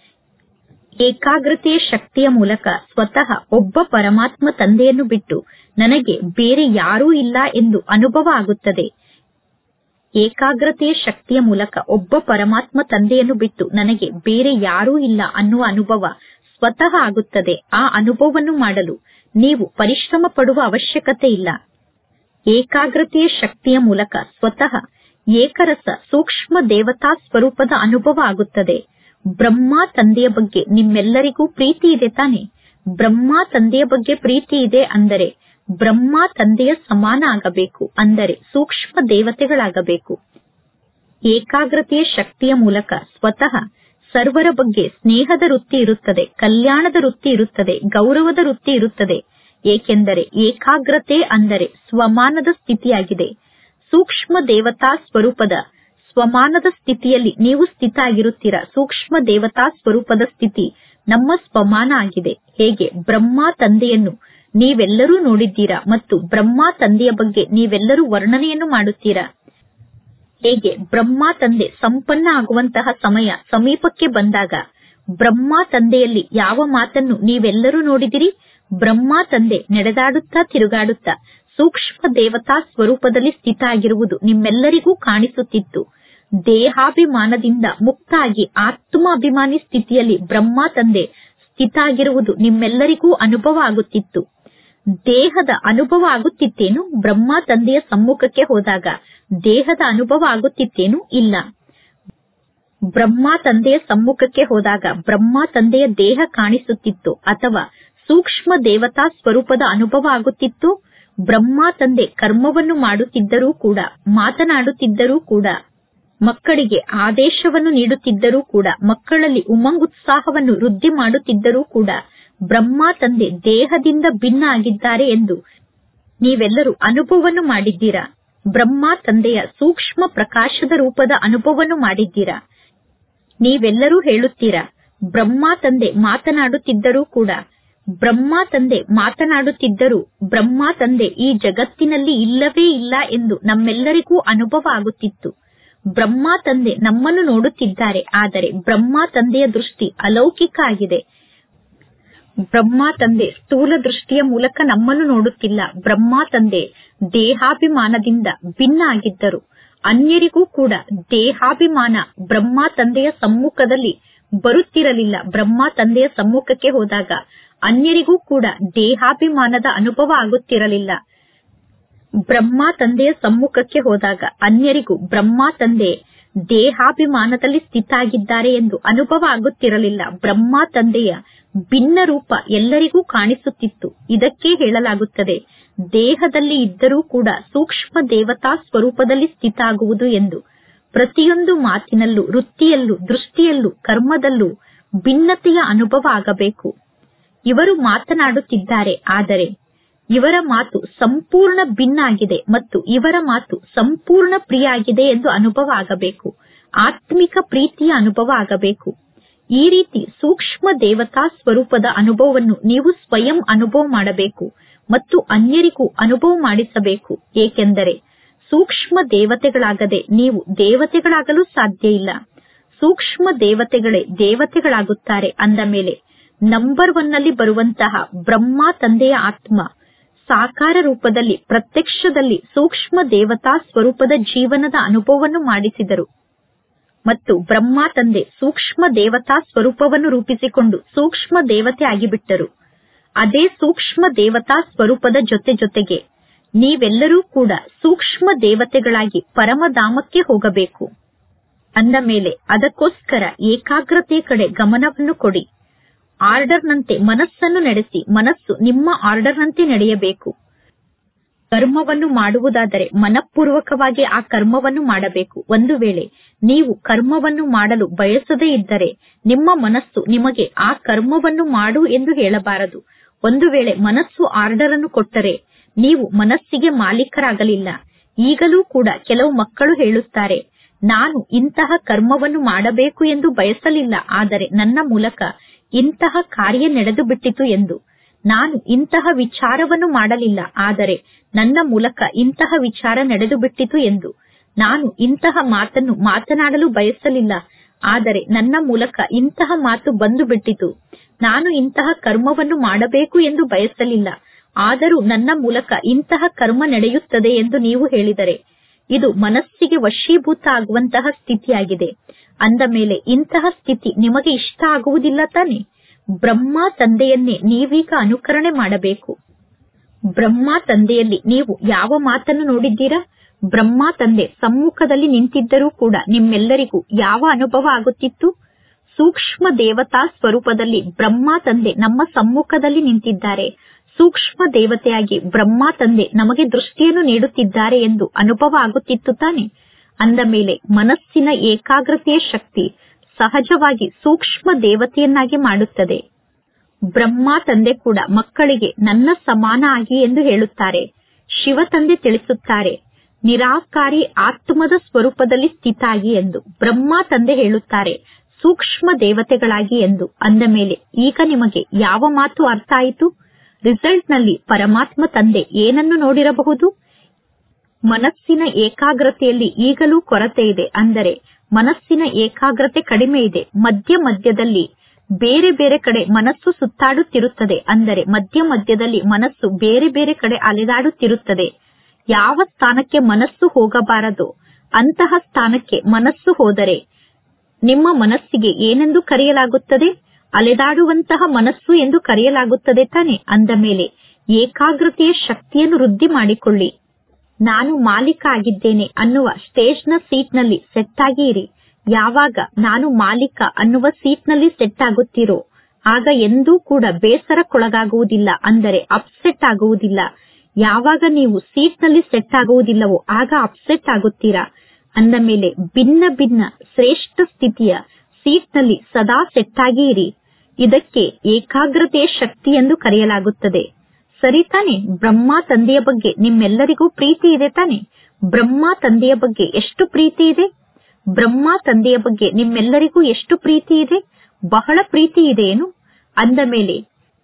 ಏಕಾಗ್ರತೆಯ ಶಕ್ತಿಯ ಮೂಲಕ ಸ್ವತಃ ಒಬ್ಬ ಪರಮಾತ್ಮ ತಂದೆಯನ್ನು ಬಿಟ್ಟು ನನಗೆ ಬೇರೆ ಯಾರೂ ಇಲ್ಲ ಎಂದು ಅನುಭವ ಆಗುತ್ತದೆ ಏಕಾಗ್ರತೆಯ ಶಕ್ತಿಯ ಮೂಲಕ ಒಬ್ಬ ಪರಮಾತ್ಮ ತಂದೆಯನ್ನು ಬಿಟ್ಟು ನನಗೆ ಬೇರೆ ಯಾರೂ ಇಲ್ಲ ಅನ್ನುವ ಅನುಭವ ಸ್ವತಃ ಆಗುತ್ತದೆ ಆ ಅನುಭವವನ್ನು ಮಾಡಲು ನೀವು ಪರಿಶ್ರಮ ಪಡುವ ಅವಶ್ಯಕತೆ ಇಲ್ಲ ಏಕಾಗ್ರತೆಯ ಶಕ್ತಿಯ ಮೂಲಕ ಸ್ವತಃ ಏಕರಸ ಸೂಕ್ಷ್ಮ ದೇವತಾ ಸ್ವರೂಪದ ಅನುಭವ ಆಗುತ್ತದೆ ಬ್ರಹ್ಮ ತಂದೆಯ ಬಗ್ಗೆ ನಿಮ್ಮೆಲ್ಲರಿಗೂ ಪ್ರೀತಿ ಇದೆ ತಾನೆ ಬ್ರಹ್ಮ ತಂದೆಯ ಬಗ್ಗೆ ಪ್ರೀತಿ ಇದೆ ಅಂದರೆ ಬ್ರಹ್ಮ ತಂದೆಯ ಸಮಾನ ಆಗಬೇಕು ಅಂದರೆ ಸೂಕ್ಷ್ಮ ದೇವತೆಗಳಾಗಬೇಕು ಏಕಾಗ್ರತೆಯ ಶಕ್ತಿಯ ಮೂಲಕ ಸ್ವತಃ ಸರ್ವರ ಬಗ್ಗೆ ಸ್ನೇಹದ ವೃತ್ತಿ ಇರುತ್ತದೆ ಕಲ್ಯಾಣದ ವೃತ್ತಿ ಇರುತ್ತದೆ ಗೌರವದ ವೃತ್ತಿ ಇರುತ್ತದೆ ಏಕೆಂದರೆ ಏಕಾಗ್ರತೆ ಅಂದರೆ ಸ್ವಮಾನದ ಸ್ಥಿತಿಯಾಗಿದೆ ಸೂಕ್ಷ್ಮ ದೇವತಾ ಸ್ವರೂಪದ ಸ್ವಮಾನದ ಸ್ಥಿತಿಯಲ್ಲಿ ನೀವು ಸ್ಥಿತ ಆಗಿರುತ್ತೀರಾ ಸೂಕ್ಷ್ಮ ದೇವತಾ ಸ್ವರೂಪದ ಸ್ಥಿತಿ ನಮ್ಮ ಸ್ವಮಾನ ಆಗಿದೆ ಹೇಗೆ ಬ್ರಹ್ಮ ತಂದೆಯನ್ನು ನೀವೆಲ್ಲರೂ ನೋಡಿದ್ದೀರಾ ಮತ್ತು ಬ್ರಹ್ಮ ತಂದೆಯ ಬಗ್ಗೆ ನೀವೆಲ್ಲರೂ ವರ್ಣನೆಯನ್ನು ಮಾಡುತ್ತೀರಾ ಹೇಗೆ ಬ್ರಹ್ಮ ತಂದೆ ಸಂಪನ್ನ ಆಗುವಂತಹ ಸಮಯ ಸಮೀಪಕ್ಕೆ ಬಂದಾಗ ಬ್ರಹ್ಮ ತಂದೆಯಲ್ಲಿ ಯಾವ ಮಾತನ್ನು ನೀವೆಲ್ಲರೂ ನೋಡಿದಿರಿ ಬ್ರಹ್ಮ ತಂದೆ ನಡೆದಾಡುತ್ತಾ ತಿರುಗಾಡುತ್ತಾ ಸೂಕ್ಷ್ಮ ದೇವತಾ ಸ್ವರೂಪದಲ್ಲಿ ಸ್ಥಿತ ಆಗಿರುವುದು ನಿಮ್ಮೆಲ್ಲರಿಗೂ ಕಾಣಿಸುತ್ತಿತ್ತು ದೇಹಾಭಿಮಾನದಿಂದ ಮುಕ್ತಾಗಿ ಆತ್ಮ ಅಭಿಮಾನಿ ಸ್ಥಿತಿಯಲ್ಲಿ ಬ್ರಹ್ಮ ತಂದೆ ಸ್ಥಿತ ಆಗಿರುವುದು ನಿಮ್ಮೆಲ್ಲರಿಗೂ ಅನುಭವ ಆಗುತ್ತಿತ್ತು ದೇಹದ ಅನುಭವ ಆಗುತ್ತಿತ್ತೇನು ಬ್ರಹ್ಮ ತಂದೆಯ ಸಮ್ಮುಖಕ್ಕೆ ಹೋದಾಗ ದೇಹದ ಅನುಭವ ಆಗುತ್ತಿತ್ತೇನು ಇಲ್ಲ ಬ್ರಹ್ಮ ತಂದೆಯ ಸಮ್ಮುಖಕ್ಕೆ ಹೋದಾಗ ಬ್ರಹ್ಮ ತಂದೆಯ ದೇಹ ಕಾಣಿಸುತ್ತಿತ್ತು ಅಥವಾ ಸೂಕ್ಷ್ಮ ದೇವತಾ ಸ್ವರೂಪದ ಅನುಭವ ಆಗುತ್ತಿತ್ತು ಬ್ರಹ್ಮ ತಂದೆ ಕರ್ಮವನ್ನು ಮಾಡುತ್ತಿದ್ದರೂ ಕೂಡ ಮಾತನಾಡುತ್ತಿದ್ದರೂ ಕೂಡ ಮಕ್ಕಳಿಗೆ ಆದೇಶವನ್ನು ನೀಡುತ್ತಿದ್ದರೂ ಕೂಡ ಮಕ್ಕಳಲ್ಲಿ ಉಮಂಗುತ್ಸಾಹವನ್ನು ವೃದ್ಧಿ ಮಾಡುತ್ತಿದ್ದರೂ ಕೂಡ ಬ್ರಹ್ಮ ತಂದೆ ದೇಹದಿಂದ ಭಿನ್ನ ಆಗಿದ್ದಾರೆ ಎಂದು ನೀವೆಲ್ಲರೂ ಅನುಭವವನ್ನು ಮಾಡಿದ್ದೀರಾ ಬ್ರಹ್ಮ ತಂದೆಯ ಸೂಕ್ಷ್ಮ ಪ್ರಕಾಶದ ರೂಪದ ಅನುಭವವನ್ನು ಮಾಡಿದ್ದೀರಾ ನೀವೆಲ್ಲರೂ ಹೇಳುತ್ತೀರಾ ಬ್ರಹ್ಮ ತಂದೆ ಮಾತನಾಡುತ್ತಿದ್ದರೂ ಕೂಡ ಬ್ರಹ್ಮ ತಂದೆ ಮಾತನಾಡುತ್ತಿದ್ದರೂ ಬ್ರಹ್ಮ ತಂದೆ ಈ ಜಗತ್ತಿನಲ್ಲಿ ಇಲ್ಲವೇ ಇಲ್ಲ ಎಂದು ನಮ್ಮೆಲ್ಲರಿಗೂ ಅನುಭವ ಆಗುತ್ತಿತ್ತು ಬ್ರಹ್ಮ ತಂದೆ ನಮ್ಮನ್ನು ನೋಡುತ್ತಿದ್ದಾರೆ ಆದರೆ ಬ್ರಹ್ಮ ತಂದೆಯ ದೃಷ್ಟಿ ಅಲೌಕಿಕ ಆಗಿದೆ ಬ್ರಹ್ಮ ತಂದೆ ಸ್ಥೂಲ ದೃಷ್ಟಿಯ ಮೂಲಕ ನಮ್ಮನ್ನು ನೋಡುತ್ತಿಲ್ಲ ಬ್ರಹ್ಮ ತಂದೆ ದೇಹಾಭಿಮಾನದಿಂದ ಭಿನ್ನ ಆಗಿದ್ದರು ಅನ್ಯರಿಗೂ ಕೂಡ ದೇಹಾಭಿಮಾನ ಬ್ರಹ್ಮ ತಂದೆಯ ಸಮ್ಮುಖದಲ್ಲಿ ಬರುತ್ತಿರಲಿಲ್ಲ ಬ್ರಹ್ಮ ತಂದೆಯ ಸಮ್ಮುಖಕ್ಕೆ ಹೋದಾಗ ಅನ್ಯರಿಗೂ ಕೂಡ ದೇಹಾಭಿಮಾನದ ಅನುಭವ ಆಗುತ್ತಿರಲಿಲ್ಲ ಬ್ರಹ್ಮ ತಂದೆಯ ಸಮ್ಮುಖಕ್ಕೆ ಹೋದಾಗ ಅನ್ಯರಿಗೂ ಬ್ರಹ್ಮ ತಂದೆ ದೇಹಾಭಿಮಾನದಲ್ಲಿ ಸ್ಥಿತ ಆಗಿದ್ದಾರೆ ಎಂದು ಅನುಭವ ಆಗುತ್ತಿರಲಿಲ್ಲ ಬ್ರಹ್ಮ ತಂದೆಯ ಭಿನ್ನ ರೂಪ ಎಲ್ಲರಿಗೂ ಕಾಣಿಸುತ್ತಿತ್ತು ಇದಕ್ಕೆ ಹೇಳಲಾಗುತ್ತದೆ ದೇಹದಲ್ಲಿ ಇದ್ದರೂ ಕೂಡ ಸೂಕ್ಷ್ಮ ದೇವತಾ ಸ್ವರೂಪದಲ್ಲಿ ಸ್ಥಿತ ಆಗುವುದು ಎಂದು ಪ್ರತಿಯೊಂದು ಮಾತಿನಲ್ಲೂ ವೃತ್ತಿಯಲ್ಲೂ ದೃಷ್ಟಿಯಲ್ಲೂ ಕರ್ಮದಲ್ಲೂ ಭಿನ್ನತೆಯ ಅನುಭವ ಆಗಬೇಕು ಇವರು ಮಾತನಾಡುತ್ತಿದ್ದಾರೆ ಆದರೆ ಇವರ ಮಾತು ಸಂಪೂರ್ಣ ಭಿನ್ನ ಆಗಿದೆ ಮತ್ತು ಇವರ ಮಾತು ಸಂಪೂರ್ಣ ಪ್ರಿಯ ಆಗಿದೆ ಎಂದು ಅನುಭವ ಆಗಬೇಕು ಆತ್ಮಿಕ ಪ್ರೀತಿಯ ಅನುಭವ ಆಗಬೇಕು ಈ ರೀತಿ ಸೂಕ್ಷ್ಮ ದೇವತಾ ಸ್ವರೂಪದ ಅನುಭವವನ್ನು ನೀವು ಸ್ವಯಂ ಅನುಭವ ಮಾಡಬೇಕು ಮತ್ತು ಅನ್ಯರಿಗೂ ಅನುಭವ ಮಾಡಿಸಬೇಕು ಏಕೆಂದರೆ ಸೂಕ್ಷ್ಮ ದೇವತೆಗಳಾಗದೆ ನೀವು ದೇವತೆಗಳಾಗಲು ಸಾಧ್ಯ ಇಲ್ಲ ಸೂಕ್ಷ್ಮ ದೇವತೆಗಳೇ ದೇವತೆಗಳಾಗುತ್ತಾರೆ ಅಂದ ಮೇಲೆ ನಂಬರ್ ಒನ್ ನಲ್ಲಿ ಬರುವಂತಹ ಬ್ರಹ್ಮ ತಂದೆಯ ಆತ್ಮ ಸಾಕಾರ ರೂಪದಲ್ಲಿ ಪ್ರತ್ಯಕ್ಷದಲ್ಲಿ ಸೂಕ್ಷ್ಮ ದೇವತಾ ಸ್ವರೂಪದ ಜೀವನದ ಅನುಭವವನ್ನು ಮಾಡಿಸಿದರು ಮತ್ತು ಬ್ರಹ್ಮ ತಂದೆ ಸೂಕ್ಷ್ಮ ದೇವತಾ ಸ್ವರೂಪವನ್ನು ರೂಪಿಸಿಕೊಂಡು ಸೂಕ್ಷ್ಮ ದೇವತೆ ಆಗಿಬಿಟ್ಟರು ಅದೇ ಸೂಕ್ಷ್ಮ ದೇವತಾ ಸ್ವರೂಪದ ಜೊತೆ ಜೊತೆಗೆ ನೀವೆಲ್ಲರೂ ಕೂಡ ಸೂಕ್ಷ್ಮ ದೇವತೆಗಳಾಗಿ ಪರಮಧಾಮಕ್ಕೆ ಹೋಗಬೇಕು ಅಂದ ಮೇಲೆ ಅದಕ್ಕೋಸ್ಕರ ಏಕಾಗ್ರತೆಯ ಕಡೆ ಗಮನವನ್ನು ಕೊಡಿ ಆರ್ಡರ್ನಂತೆ ಮನಸ್ಸನ್ನು ನಡೆಸಿ ಮನಸ್ಸು ನಿಮ್ಮ ಆರ್ಡರ್ನಂತೆ ನಡೆಯಬೇಕು ಕರ್ಮವನ್ನು ಮಾಡುವುದಾದರೆ ಮನಪೂರ್ವಕವಾಗಿ ಆ ಕರ್ಮವನ್ನು ಮಾಡಬೇಕು ಒಂದು ವೇಳೆ ನೀವು ಕರ್ಮವನ್ನು ಮಾಡಲು ಬಯಸದೇ ಇದ್ದರೆ ನಿಮ್ಮ ಮನಸ್ಸು ನಿಮಗೆ ಆ ಕರ್ಮವನ್ನು ಮಾಡು ಎಂದು ಹೇಳಬಾರದು ಒಂದು ವೇಳೆ ಮನಸ್ಸು ಆರ್ಡರ್ ಅನ್ನು ಕೊಟ್ಟರೆ ನೀವು ಮನಸ್ಸಿಗೆ ಮಾಲೀಕರಾಗಲಿಲ್ಲ ಈಗಲೂ ಕೂಡ ಕೆಲವು ಮಕ್ಕಳು ಹೇಳುತ್ತಾರೆ ನಾನು ಇಂತಹ ಕರ್ಮವನ್ನು ಮಾಡಬೇಕು ಎಂದು ಬಯಸಲಿಲ್ಲ ಆದರೆ ನನ್ನ ಮೂಲಕ ಇಂತಹ ಕಾರ್ಯ ನಡೆದು ಬಿಟ್ಟಿತು ಎಂದು ನಾನು ಇಂತಹ ವಿಚಾರವನ್ನು ಮಾಡಲಿಲ್ಲ ಆದರೆ ನನ್ನ ಮೂಲಕ ಇಂತಹ ವಿಚಾರ ನಡೆದು ಬಿಟ್ಟಿತು ಎಂದು ನಾನು ಇಂತಹ ಮಾತನ್ನು ಮಾತನಾಡಲು ಬಯಸಲಿಲ್ಲ ಆದರೆ ನನ್ನ ಮೂಲಕ ಇಂತಹ ಮಾತು ಬಂದು ಬಿಟ್ಟಿತು ನಾನು ಇಂತಹ ಕರ್ಮವನ್ನು ಮಾಡಬೇಕು ಎಂದು ಬಯಸಲಿಲ್ಲ ಆದರೂ ನನ್ನ ಮೂಲಕ ಇಂತಹ ಕರ್ಮ ನಡೆಯುತ್ತದೆ ಎಂದು ನೀವು ಹೇಳಿದರೆ ಇದು ಮನಸ್ಸಿಗೆ ವಶೀಭೂತ ಆಗುವಂತಹ ಸ್ಥಿತಿಯಾಗಿದೆ ಅಂದ ಮೇಲೆ ಇಂತಹ ಸ್ಥಿತಿ ನಿಮಗೆ ಇಷ್ಟ ಆಗುವುದಿಲ್ಲ ತಾನೆ ಬ್ರಹ್ಮ ತಂದೆಯನ್ನೇ ನೀವೀಗ ಅನುಕರಣೆ ಮಾಡಬೇಕು ಬ್ರಹ್ಮ ತಂದೆಯಲ್ಲಿ ನೀವು ಯಾವ ಮಾತನ್ನು ನೋಡಿದ್ದೀರಾ ಬ್ರಹ್ಮ ತಂದೆ ಸಮ್ಮುಖದಲ್ಲಿ ನಿಂತಿದ್ದರೂ ಕೂಡ ನಿಮ್ಮೆಲ್ಲರಿಗೂ ಯಾವ ಅನುಭವ ಆಗುತ್ತಿತ್ತು ಸೂಕ್ಷ್ಮ ದೇವತಾ ಸ್ವರೂಪದಲ್ಲಿ ಬ್ರಹ್ಮ ತಂದೆ ನಮ್ಮ ಸಮ್ಮುಖದಲ್ಲಿ ನಿಂತಿದ್ದಾರೆ ಸೂಕ್ಷ್ಮ ದೇವತೆಯಾಗಿ ಬ್ರಹ್ಮ ತಂದೆ ನಮಗೆ ದೃಷ್ಟಿಯನ್ನು ನೀಡುತ್ತಿದ್ದಾರೆ ಎಂದು ಅನುಭವ ಆಗುತ್ತಿತ್ತು ತಾನೆ ಅಂದ ಮೇಲೆ ಮನಸ್ಸಿನ ಏಕಾಗ್ರತೆಯ ಶಕ್ತಿ ಸಹಜವಾಗಿ ಸೂಕ್ಷ್ಮ ದೇವತೆಯನ್ನಾಗಿ ಮಾಡುತ್ತದೆ ಬ್ರಹ್ಮ ತಂದೆ ಕೂಡ ಮಕ್ಕಳಿಗೆ ನನ್ನ ಸಮಾನ ಆಗಿ ಎಂದು ಹೇಳುತ್ತಾರೆ ಶಿವ ತಂದೆ ತಿಳಿಸುತ್ತಾರೆ ನಿರಾಕಾರಿ ಆತ್ಮದ ಸ್ವರೂಪದಲ್ಲಿ ಸ್ಥಿತಾಗಿ ಎಂದು ಬ್ರಹ್ಮ ತಂದೆ ಹೇಳುತ್ತಾರೆ ಸೂಕ್ಷ್ಮ ದೇವತೆಗಳಾಗಿ ಎಂದು ಅಂದ ಮೇಲೆ ಈಗ ನಿಮಗೆ ಯಾವ ಮಾತು ಅರ್ಥ ಆಯಿತು ರಿಸಲ್ಟ್ ನಲ್ಲಿ ಪರಮಾತ್ಮ ತಂದೆ ಏನನ್ನು ನೋಡಿರಬಹುದು ಮನಸ್ಸಿನ ಏಕಾಗ್ರತೆಯಲ್ಲಿ ಈಗಲೂ ಕೊರತೆ ಇದೆ ಅಂದರೆ ಮನಸ್ಸಿನ ಏಕಾಗ್ರತೆ ಕಡಿಮೆ ಇದೆ ಮಧ್ಯ ಮಧ್ಯದಲ್ಲಿ ಬೇರೆ ಬೇರೆ ಕಡೆ ಮನಸ್ಸು ಸುತ್ತಾಡುತ್ತಿರುತ್ತದೆ ಅಂದರೆ ಮಧ್ಯ ಮಧ್ಯದಲ್ಲಿ ಮನಸ್ಸು ಬೇರೆ ಬೇರೆ ಕಡೆ ಅಲೆದಾಡುತ್ತಿರುತ್ತದೆ ಯಾವ ಸ್ಥಾನಕ್ಕೆ ಮನಸ್ಸು ಹೋಗಬಾರದು ಅಂತಹ ಸ್ಥಾನಕ್ಕೆ ಮನಸ್ಸು ಹೋದರೆ ನಿಮ್ಮ ಮನಸ್ಸಿಗೆ ಏನೆಂದು ಕರೆಯಲಾಗುತ್ತದೆ ಅಲೆದಾಡುವಂತಹ ಮನಸ್ಸು ಎಂದು ಕರೆಯಲಾಗುತ್ತದೆ ತಾನೆ ಅಂದ ಮೇಲೆ ಏಕಾಗ್ರತೆಯ ಶಕ್ತಿಯನ್ನು ವೃದ್ಧಿ ಮಾಡಿಕೊಳ್ಳಿ ನಾನು ಮಾಲೀಕ ಆಗಿದ್ದೇನೆ ಅನ್ನುವ ಸ್ಟೇಜ್ನ ಸೀಟ್ನಲ್ಲಿ ಸೆಟ್ ಆಗಿ ಇರಿ ಯಾವಾಗ ನಾನು ಮಾಲೀಕ ಅನ್ನುವ ಸೀಟ್ನಲ್ಲಿ ಸೆಟ್ ಆಗುತ್ತೀರೋ ಆಗ ಎಂದೂ ಕೂಡ ಬೇಸರಕ್ಕೊಳಗಾಗುವುದಿಲ್ಲ ಅಂದರೆ ಅಪ್ಸೆಟ್ ಆಗುವುದಿಲ್ಲ ಯಾವಾಗ ನೀವು ಸೀಟ್ನಲ್ಲಿ ಸೆಟ್ ಆಗುವುದಿಲ್ಲವೋ ಆಗ ಅಪ್ಸೆಟ್ ಆಗುತ್ತೀರಾ ಅಂದ ಮೇಲೆ ಭಿನ್ನ ಭಿನ್ನ ಶ್ರೇಷ್ಠ ಸ್ಥಿತಿಯ ಸೀಟ್ನಲ್ಲಿ ಸದಾ ಸೆಟ್ ಆಗಿ ಇರಿ ಇದಕ್ಕೆ ಏಕಾಗ್ರತೆಯ ಶಕ್ತಿ ಎಂದು ಕರೆಯಲಾಗುತ್ತದೆ ಸರಿ ತಾನೆ ಬ್ರಹ್ಮ ತಂದೆಯ ಬಗ್ಗೆ ನಿಮ್ಮೆಲ್ಲರಿಗೂ ಪ್ರೀತಿ ಇದೆ ತಾನೆ ಬ್ರಹ್ಮ ತಂದೆಯ ಬಗ್ಗೆ ಎಷ್ಟು ಪ್ರೀತಿ ಇದೆ ಬ್ರಹ್ಮ ತಂದೆಯ ಬಗ್ಗೆ ನಿಮ್ಮೆಲ್ಲರಿಗೂ ಎಷ್ಟು ಪ್ರೀತಿ ಇದೆ ಬಹಳ ಪ್ರೀತಿ ಇದೆ ಏನು ಅಂದ ಮೇಲೆ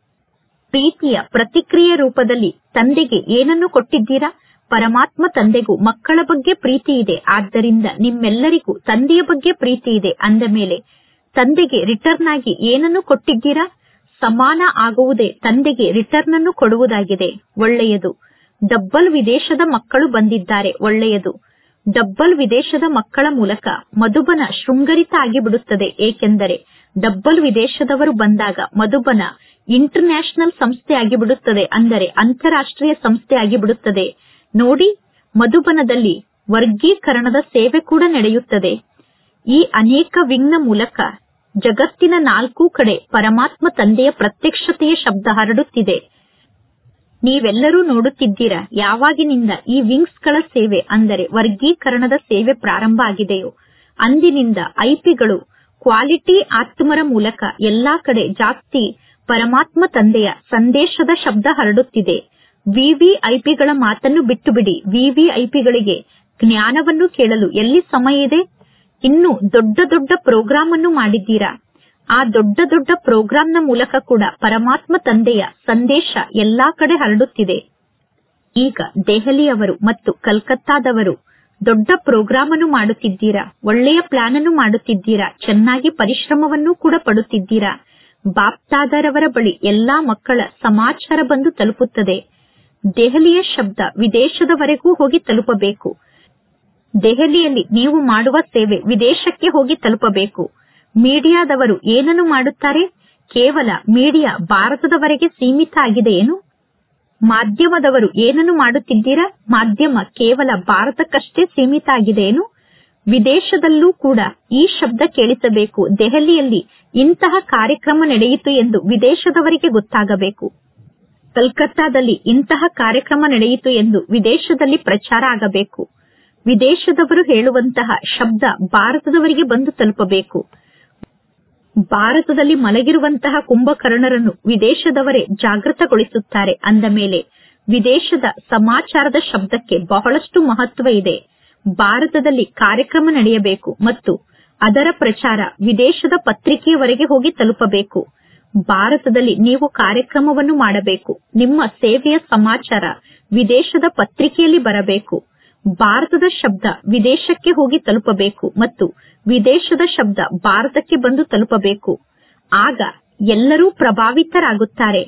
ಪ್ರೀತಿಯ ಪ್ರತಿಕ್ರಿಯೆ ರೂಪದಲ್ಲಿ ತಂದೆಗೆ ಏನನ್ನು ಕೊಟ್ಟಿದ್ದೀರಾ ಪರಮಾತ್ಮ ತಂದೆಗೂ ಮಕ್ಕಳ ಬಗ್ಗೆ ಪ್ರೀತಿ ಇದೆ ಆದ್ದರಿಂದ ನಿಮ್ಮೆಲ್ಲರಿಗೂ ತಂದೆಯ ಬಗ್ಗೆ ಪ್ರೀತಿ ಇದೆ ಅಂದ ಮೇಲೆ ತಂದೆಗೆ ರಿಟರ್ನ್ ಆಗಿ ಏನನ್ನು ಕೊಟ್ಟಿದ್ದೀರಾ ಸಮಾನ ಆಗುವುದೇ ತಂದೆಗೆ ರಿಟರ್ನ್ ಅನ್ನು ಕೊಡುವುದಾಗಿದೆ ಒಳ್ಳೆಯದು ಡಬ್ಬಲ್ ವಿದೇಶದ ಮಕ್ಕಳು ಬಂದಿದ್ದಾರೆ ಒಳ್ಳೆಯದು ಡಬ್ಬಲ್ ವಿದೇಶದ ಮಕ್ಕಳ ಮೂಲಕ ಮಧುಬನ ಶೃಂಗರಿತ ಆಗಿಬಿಡುತ್ತದೆ ಏಕೆಂದರೆ ಡಬ್ಬಲ್ ವಿದೇಶದವರು ಬಂದಾಗ ಮಧುಬನ ಇಂಟರ್ ನ್ಯಾಷನಲ್ ಸಂಸ್ಥೆ ಆಗಿಬಿಡುತ್ತದೆ ಅಂದರೆ ಅಂತಾರಾಷ್ಟ್ರೀಯ ಸಂಸ್ಥೆ ಆಗಿಬಿಡುತ್ತದೆ ನೋಡಿ ಮಧುಬನದಲ್ಲಿ ವರ್ಗೀಕರಣದ ಸೇವೆ ಕೂಡ ನಡೆಯುತ್ತದೆ ಈ ಅನೇಕ ವಿಂಗ್ನ ಮೂಲಕ ಜಗತ್ತಿನ ನಾಲ್ಕೂ ಕಡೆ ಪರಮಾತ್ಮ ತಂದೆಯ ಪ್ರತ್ಯಕ್ಷತೆಯ ಶಬ್ದ ಹರಡುತ್ತಿದೆ ನೀವೆಲ್ಲರೂ ನೋಡುತ್ತಿದ್ದೀರಾ ಯಾವಾಗಿನಿಂದ ಈ ವಿಂಗ್ಸ್ ಗಳ ಸೇವೆ ಅಂದರೆ ವರ್ಗೀಕರಣದ ಸೇವೆ ಪ್ರಾರಂಭ ಆಗಿದೆಯೋ ಅಂದಿನಿಂದ ಐಪಿಗಳು ಕ್ವಾಲಿಟಿ ಆತ್ಮರ ಮೂಲಕ ಎಲ್ಲಾ ಕಡೆ ಜಾಸ್ತಿ ಪರಮಾತ್ಮ ತಂದೆಯ ಸಂದೇಶದ ಶಬ್ದ ಹರಡುತ್ತಿದೆ ವಿವಿಐಪಿಗಳ ಮಾತನ್ನು ಬಿಟ್ಟು ಬಿಡಿ ವಿವಿಐಪಿಗಳಿಗೆ ಜ್ಞಾನವನ್ನು ಕೇಳಲು ಎಲ್ಲಿ ಸಮಯ ಇದೆ ಇನ್ನು ದೊಡ್ಡ ದೊಡ್ಡ ಪ್ರೋಗ್ರಾಂ ಅನ್ನು ಮಾಡಿದ್ದೀರಾ ಆ ದೊಡ್ಡ ದೊಡ್ಡ ಪ್ರೋಗ್ರಾಂನ ಮೂಲಕ ಕೂಡ ಪರಮಾತ್ಮ ತಂದೆಯ ಸಂದೇಶ ಎಲ್ಲಾ ಕಡೆ ಹರಡುತ್ತಿದೆ ಈಗ ದೆಹಲಿಯವರು ಮತ್ತು ಕಲ್ಕತ್ತಾದವರು ದೊಡ್ಡ ಪ್ರೋಗ್ರಾಂ ಅನ್ನು ಮಾಡುತ್ತಿದ್ದೀರಾ ಒಳ್ಳೆಯ ಪ್ಲಾನ್ ಅನ್ನು ಮಾಡುತ್ತಿದ್ದೀರಾ ಚೆನ್ನಾಗಿ ಪರಿಶ್ರಮವನ್ನು ಕೂಡ ಪಡುತ್ತಿದ್ದೀರಾ ಬಾಪ್ತಾದರವರ ಬಳಿ ಎಲ್ಲಾ ಮಕ್ಕಳ ಸಮಾಚಾರ ಬಂದು ತಲುಪುತ್ತದೆ ದೆಹಲಿಯ ಶಬ್ದ ವಿದೇಶದವರೆಗೂ ಹೋಗಿ ತಲುಪಬೇಕು ದೆಹಲಿಯಲ್ಲಿ ನೀವು ಮಾಡುವ ಸೇವೆ ವಿದೇಶಕ್ಕೆ ಹೋಗಿ ತಲುಪಬೇಕು ಮೀಡಿಯಾದವರು ಏನನ್ನು ಮಾಡುತ್ತಾರೆ ಕೇವಲ ಮೀಡಿಯಾ ಭಾರತದವರೆಗೆ ಸೀಮಿತ ಆಗಿದೆಯೇನು ಮಾಧ್ಯಮದವರು ಏನನ್ನು ಮಾಡುತ್ತಿದ್ದೀರಾ ಮಾಧ್ಯಮ ಕೇವಲ ಭಾರತಕ್ಕಷ್ಟೇ ಸೀಮಿತ ಆಗಿದೆಯೇನು ವಿದೇಶದಲ್ಲೂ ಕೂಡ ಈ ಶಬ್ದ ಕೇಳಿಸಬೇಕು ದೆಹಲಿಯಲ್ಲಿ ಇಂತಹ ಕಾರ್ಯಕ್ರಮ ನಡೆಯಿತು ಎಂದು ವಿದೇಶದವರಿಗೆ ಗೊತ್ತಾಗಬೇಕು ಕಲ್ಕತ್ತಾದಲ್ಲಿ ಇಂತಹ ಕಾರ್ಯಕ್ರಮ ನಡೆಯಿತು ಎಂದು ವಿದೇಶದಲ್ಲಿ ಪ್ರಚಾರ ಆಗಬೇಕು ವಿದೇಶದವರು ಹೇಳುವಂತಹ ಶಬ್ದ ಭಾರತದವರಿಗೆ ಬಂದು ತಲುಪಬೇಕು ಭಾರತದಲ್ಲಿ ಮಲಗಿರುವಂತಹ ಕುಂಭಕರ್ಣರನ್ನು ವಿದೇಶದವರೇ ಜಾಗೃತಗೊಳಿಸುತ್ತಾರೆ ಅಂದ ಮೇಲೆ ವಿದೇಶದ ಸಮಾಚಾರದ ಶಬ್ದಕ್ಕೆ ಬಹಳಷ್ಟು ಮಹತ್ವ ಇದೆ ಭಾರತದಲ್ಲಿ ಕಾರ್ಯಕ್ರಮ ನಡೆಯಬೇಕು ಮತ್ತು ಅದರ ಪ್ರಚಾರ ವಿದೇಶದ ಪತ್ರಿಕೆಯವರೆಗೆ ಹೋಗಿ ತಲುಪಬೇಕು ಭಾರತದಲ್ಲಿ ನೀವು ಕಾರ್ಯಕ್ರಮವನ್ನು ಮಾಡಬೇಕು ನಿಮ್ಮ ಸೇವೆಯ ಸಮಾಚಾರ ವಿದೇಶದ ಪತ್ರಿಕೆಯಲ್ಲಿ ಬರಬೇಕು ಭಾರತದ ಶಬ್ದ ವಿದೇಶಕ್ಕೆ ಹೋಗಿ ತಲುಪಬೇಕು ಮತ್ತು ವಿದೇಶದ ಶಬ್ದ ಭಾರತಕ್ಕೆ ಬಂದು ತಲುಪಬೇಕು ಆಗ ಎಲ್ಲರೂ ಪ್ರಭಾವಿತರಾಗುತ್ತಾರೆ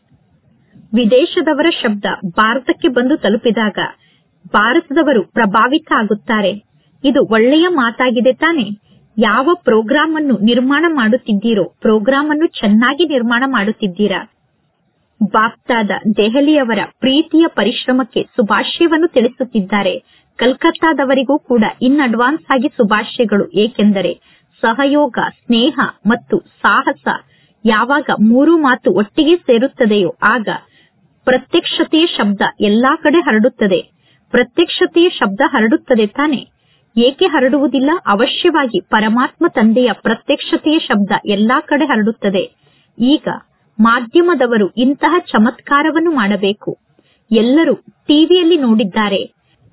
ವಿದೇಶದವರ ಶಬ್ದ ಭಾರತಕ್ಕೆ ಬಂದು ತಲುಪಿದಾಗ ಭಾರತದವರು ಪ್ರಭಾವಿತ ಆಗುತ್ತಾರೆ ಇದು ಒಳ್ಳೆಯ ಮಾತಾಗಿದೆ ತಾನೆ ಯಾವ ಪ್ರೋಗ್ರಾಂ ಅನ್ನು ನಿರ್ಮಾಣ ಮಾಡುತ್ತಿದ್ದೀರೋ ಪ್ರೋಗ್ರಾಂ ಅನ್ನು ಚೆನ್ನಾಗಿ ನಿರ್ಮಾಣ ಮಾಡುತ್ತಿದ್ದೀರಾ ಬಾಪ್ತಾದ ದೆಹಲಿಯವರ ಪ್ರೀತಿಯ ಪರಿಶ್ರಮಕ್ಕೆ ಶುಭಾಶಯವನ್ನು ತಿಳಿಸುತ್ತಿದ್ದಾರೆ ಕಲ್ಕತ್ತಾದವರಿಗೂ ಕೂಡ ಇನ್ ಅಡ್ವಾನ್ಸ್ ಆಗಿ ಶುಭಾಶಯಗಳು ಏಕೆಂದರೆ ಸಹಯೋಗ ಸ್ನೇಹ ಮತ್ತು ಸಾಹಸ ಯಾವಾಗ ಮೂರು ಮಾತು ಒಟ್ಟಿಗೆ ಸೇರುತ್ತದೆಯೋ ಆಗ ಪ್ರತ್ಯಕ್ಷತೆಯ ಶಬ್ದ ಎಲ್ಲಾ ಕಡೆ ಹರಡುತ್ತದೆ ಪ್ರತ್ಯಕ್ಷತೆಯ ಶಬ್ದ ಹರಡುತ್ತದೆ ತಾನೆ ಏಕೆ ಹರಡುವುದಿಲ್ಲ ಅವಶ್ಯವಾಗಿ ಪರಮಾತ್ಮ ತಂದೆಯ ಪ್ರತ್ಯಕ್ಷತೆಯ ಶಬ್ದ ಎಲ್ಲಾ ಕಡೆ ಹರಡುತ್ತದೆ ಈಗ ಮಾಧ್ಯಮದವರು ಇಂತಹ ಚಮತ್ಕಾರವನ್ನು ಮಾಡಬೇಕು ಎಲ್ಲರೂ ಟಿವಿಯಲ್ಲಿ ನೋಡಿದ್ದಾರೆ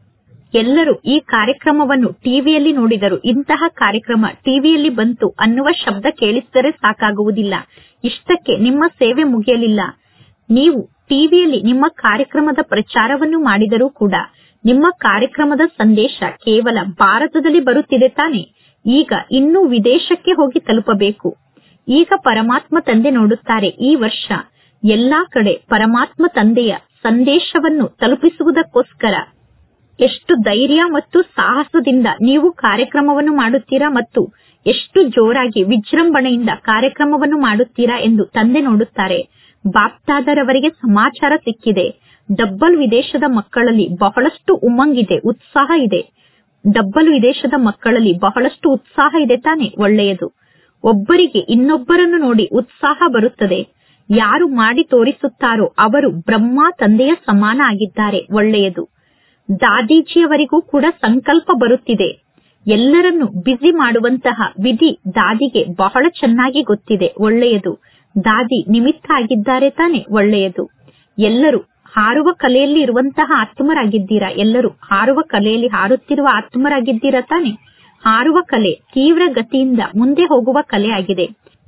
ಎಲ್ಲರೂ ಈ ಕಾರ್ಯಕ್ರಮವನ್ನು ಟಿವಿಯಲ್ಲಿ ನೋಡಿದರು ಇಂತಹ ಕಾರ್ಯಕ್ರಮ ಟಿವಿಯಲ್ಲಿ ಬಂತು ಅನ್ನುವ ಶಬ್ದ ಕೇಳಿಸಿದರೆ ಸಾಕಾಗುವುದಿಲ್ಲ ಇಷ್ಟಕ್ಕೆ ನಿಮ್ಮ ಸೇವೆ ಮುಗಿಯಲಿಲ್ಲ ನೀವು ಟಿವಿಯಲ್ಲಿ ನಿಮ್ಮ ಕಾರ್ಯಕ್ರಮದ ಪ್ರಚಾರವನ್ನು ಮಾಡಿದರೂ ಕೂಡ ನಿಮ್ಮ ಕಾರ್ಯಕ್ರಮದ ಸಂದೇಶ ಕೇವಲ ಭಾರತದಲ್ಲಿ ಬರುತ್ತಿದೆ ತಾನೆ ಈಗ ಇನ್ನೂ ವಿದೇಶಕ್ಕೆ ಹೋಗಿ ತಲುಪಬೇಕು ಈಗ ಪರಮಾತ್ಮ ತಂದೆ ನೋಡುತ್ತಾರೆ ಈ ವರ್ಷ ಎಲ್ಲಾ ಕಡೆ ಪರಮಾತ್ಮ ತಂದೆಯ ಸಂದೇಶವನ್ನು ತಲುಪಿಸುವುದಕ್ಕೋಸ್ಕರ ಎಷ್ಟು ಧೈರ್ಯ ಮತ್ತು ಸಾಹಸದಿಂದ ನೀವು ಕಾರ್ಯಕ್ರಮವನ್ನು ಮಾಡುತ್ತೀರಾ ಮತ್ತು ಎಷ್ಟು ಜೋರಾಗಿ ವಿಜೃಂಭಣೆಯಿಂದ ಕಾರ್ಯಕ್ರಮವನ್ನು ಮಾಡುತ್ತೀರಾ ಎಂದು ತಂದೆ ನೋಡುತ್ತಾರೆ ಬಾಪ್ತಾದರವರಿಗೆ ಸಮಾಚಾರ ಸಿಕ್ಕಿದೆ ಡಬ್ಬಲ್ ವಿದೇಶದ ಮಕ್ಕಳಲ್ಲಿ ಬಹಳಷ್ಟು ಉಮ್ಮಂಗಿದೆ ಉತ್ಸಾಹ ಇದೆ ಡಬ್ಬಲ್ ವಿದೇಶದ ಮಕ್ಕಳಲ್ಲಿ ಬಹಳಷ್ಟು ಉತ್ಸಾಹ ಇದೆ ತಾನೆ ಒಳ್ಳೆಯದು ಒಬ್ಬರಿಗೆ ಇನ್ನೊಬ್ಬರನ್ನು ನೋಡಿ ಉತ್ಸಾಹ ಬರುತ್ತದೆ ಯಾರು ಮಾಡಿ ತೋರಿಸುತ್ತಾರೋ ಅವರು ಬ್ರಹ್ಮ ತಂದೆಯ ಸಮಾನ ಆಗಿದ್ದಾರೆ ಒಳ್ಳೆಯದು ದಾದೀಜಿಯವರಿಗೂ ಕೂಡ ಸಂಕಲ್ಪ ಬರುತ್ತಿದೆ ಎಲ್ಲರನ್ನು ಬ್ಯುಸಿ ಮಾಡುವಂತಹ ವಿಧಿ ದಾದಿಗೆ ಬಹಳ ಚೆನ್ನಾಗಿ ಗೊತ್ತಿದೆ ಒಳ್ಳೆಯದು ದಾದಿ ನಿಮಿತ್ತ ಆಗಿದ್ದಾರೆ ತಾನೆ ಒಳ್ಳೆಯದು ಎಲ್ಲರೂ ಹಾರುವ ಕಲೆಯಲ್ಲಿ ಇರುವಂತಹ ಆತ್ಮರಾಗಿದ್ದೀರಾ ಎಲ್ಲರೂ ಹಾರುವ ಕಲೆಯಲ್ಲಿ ಹಾರುತ್ತಿರುವ ಆತ್ಮರಾಗಿದ್ದೀರಾ ತಾನೆ ಹಾರುವ ಕಲೆ ತೀವ್ರ ಗತಿಯಿಂದ ಮುಂದೆ ಹೋಗುವ ಕಲೆ ಆಗಿದೆ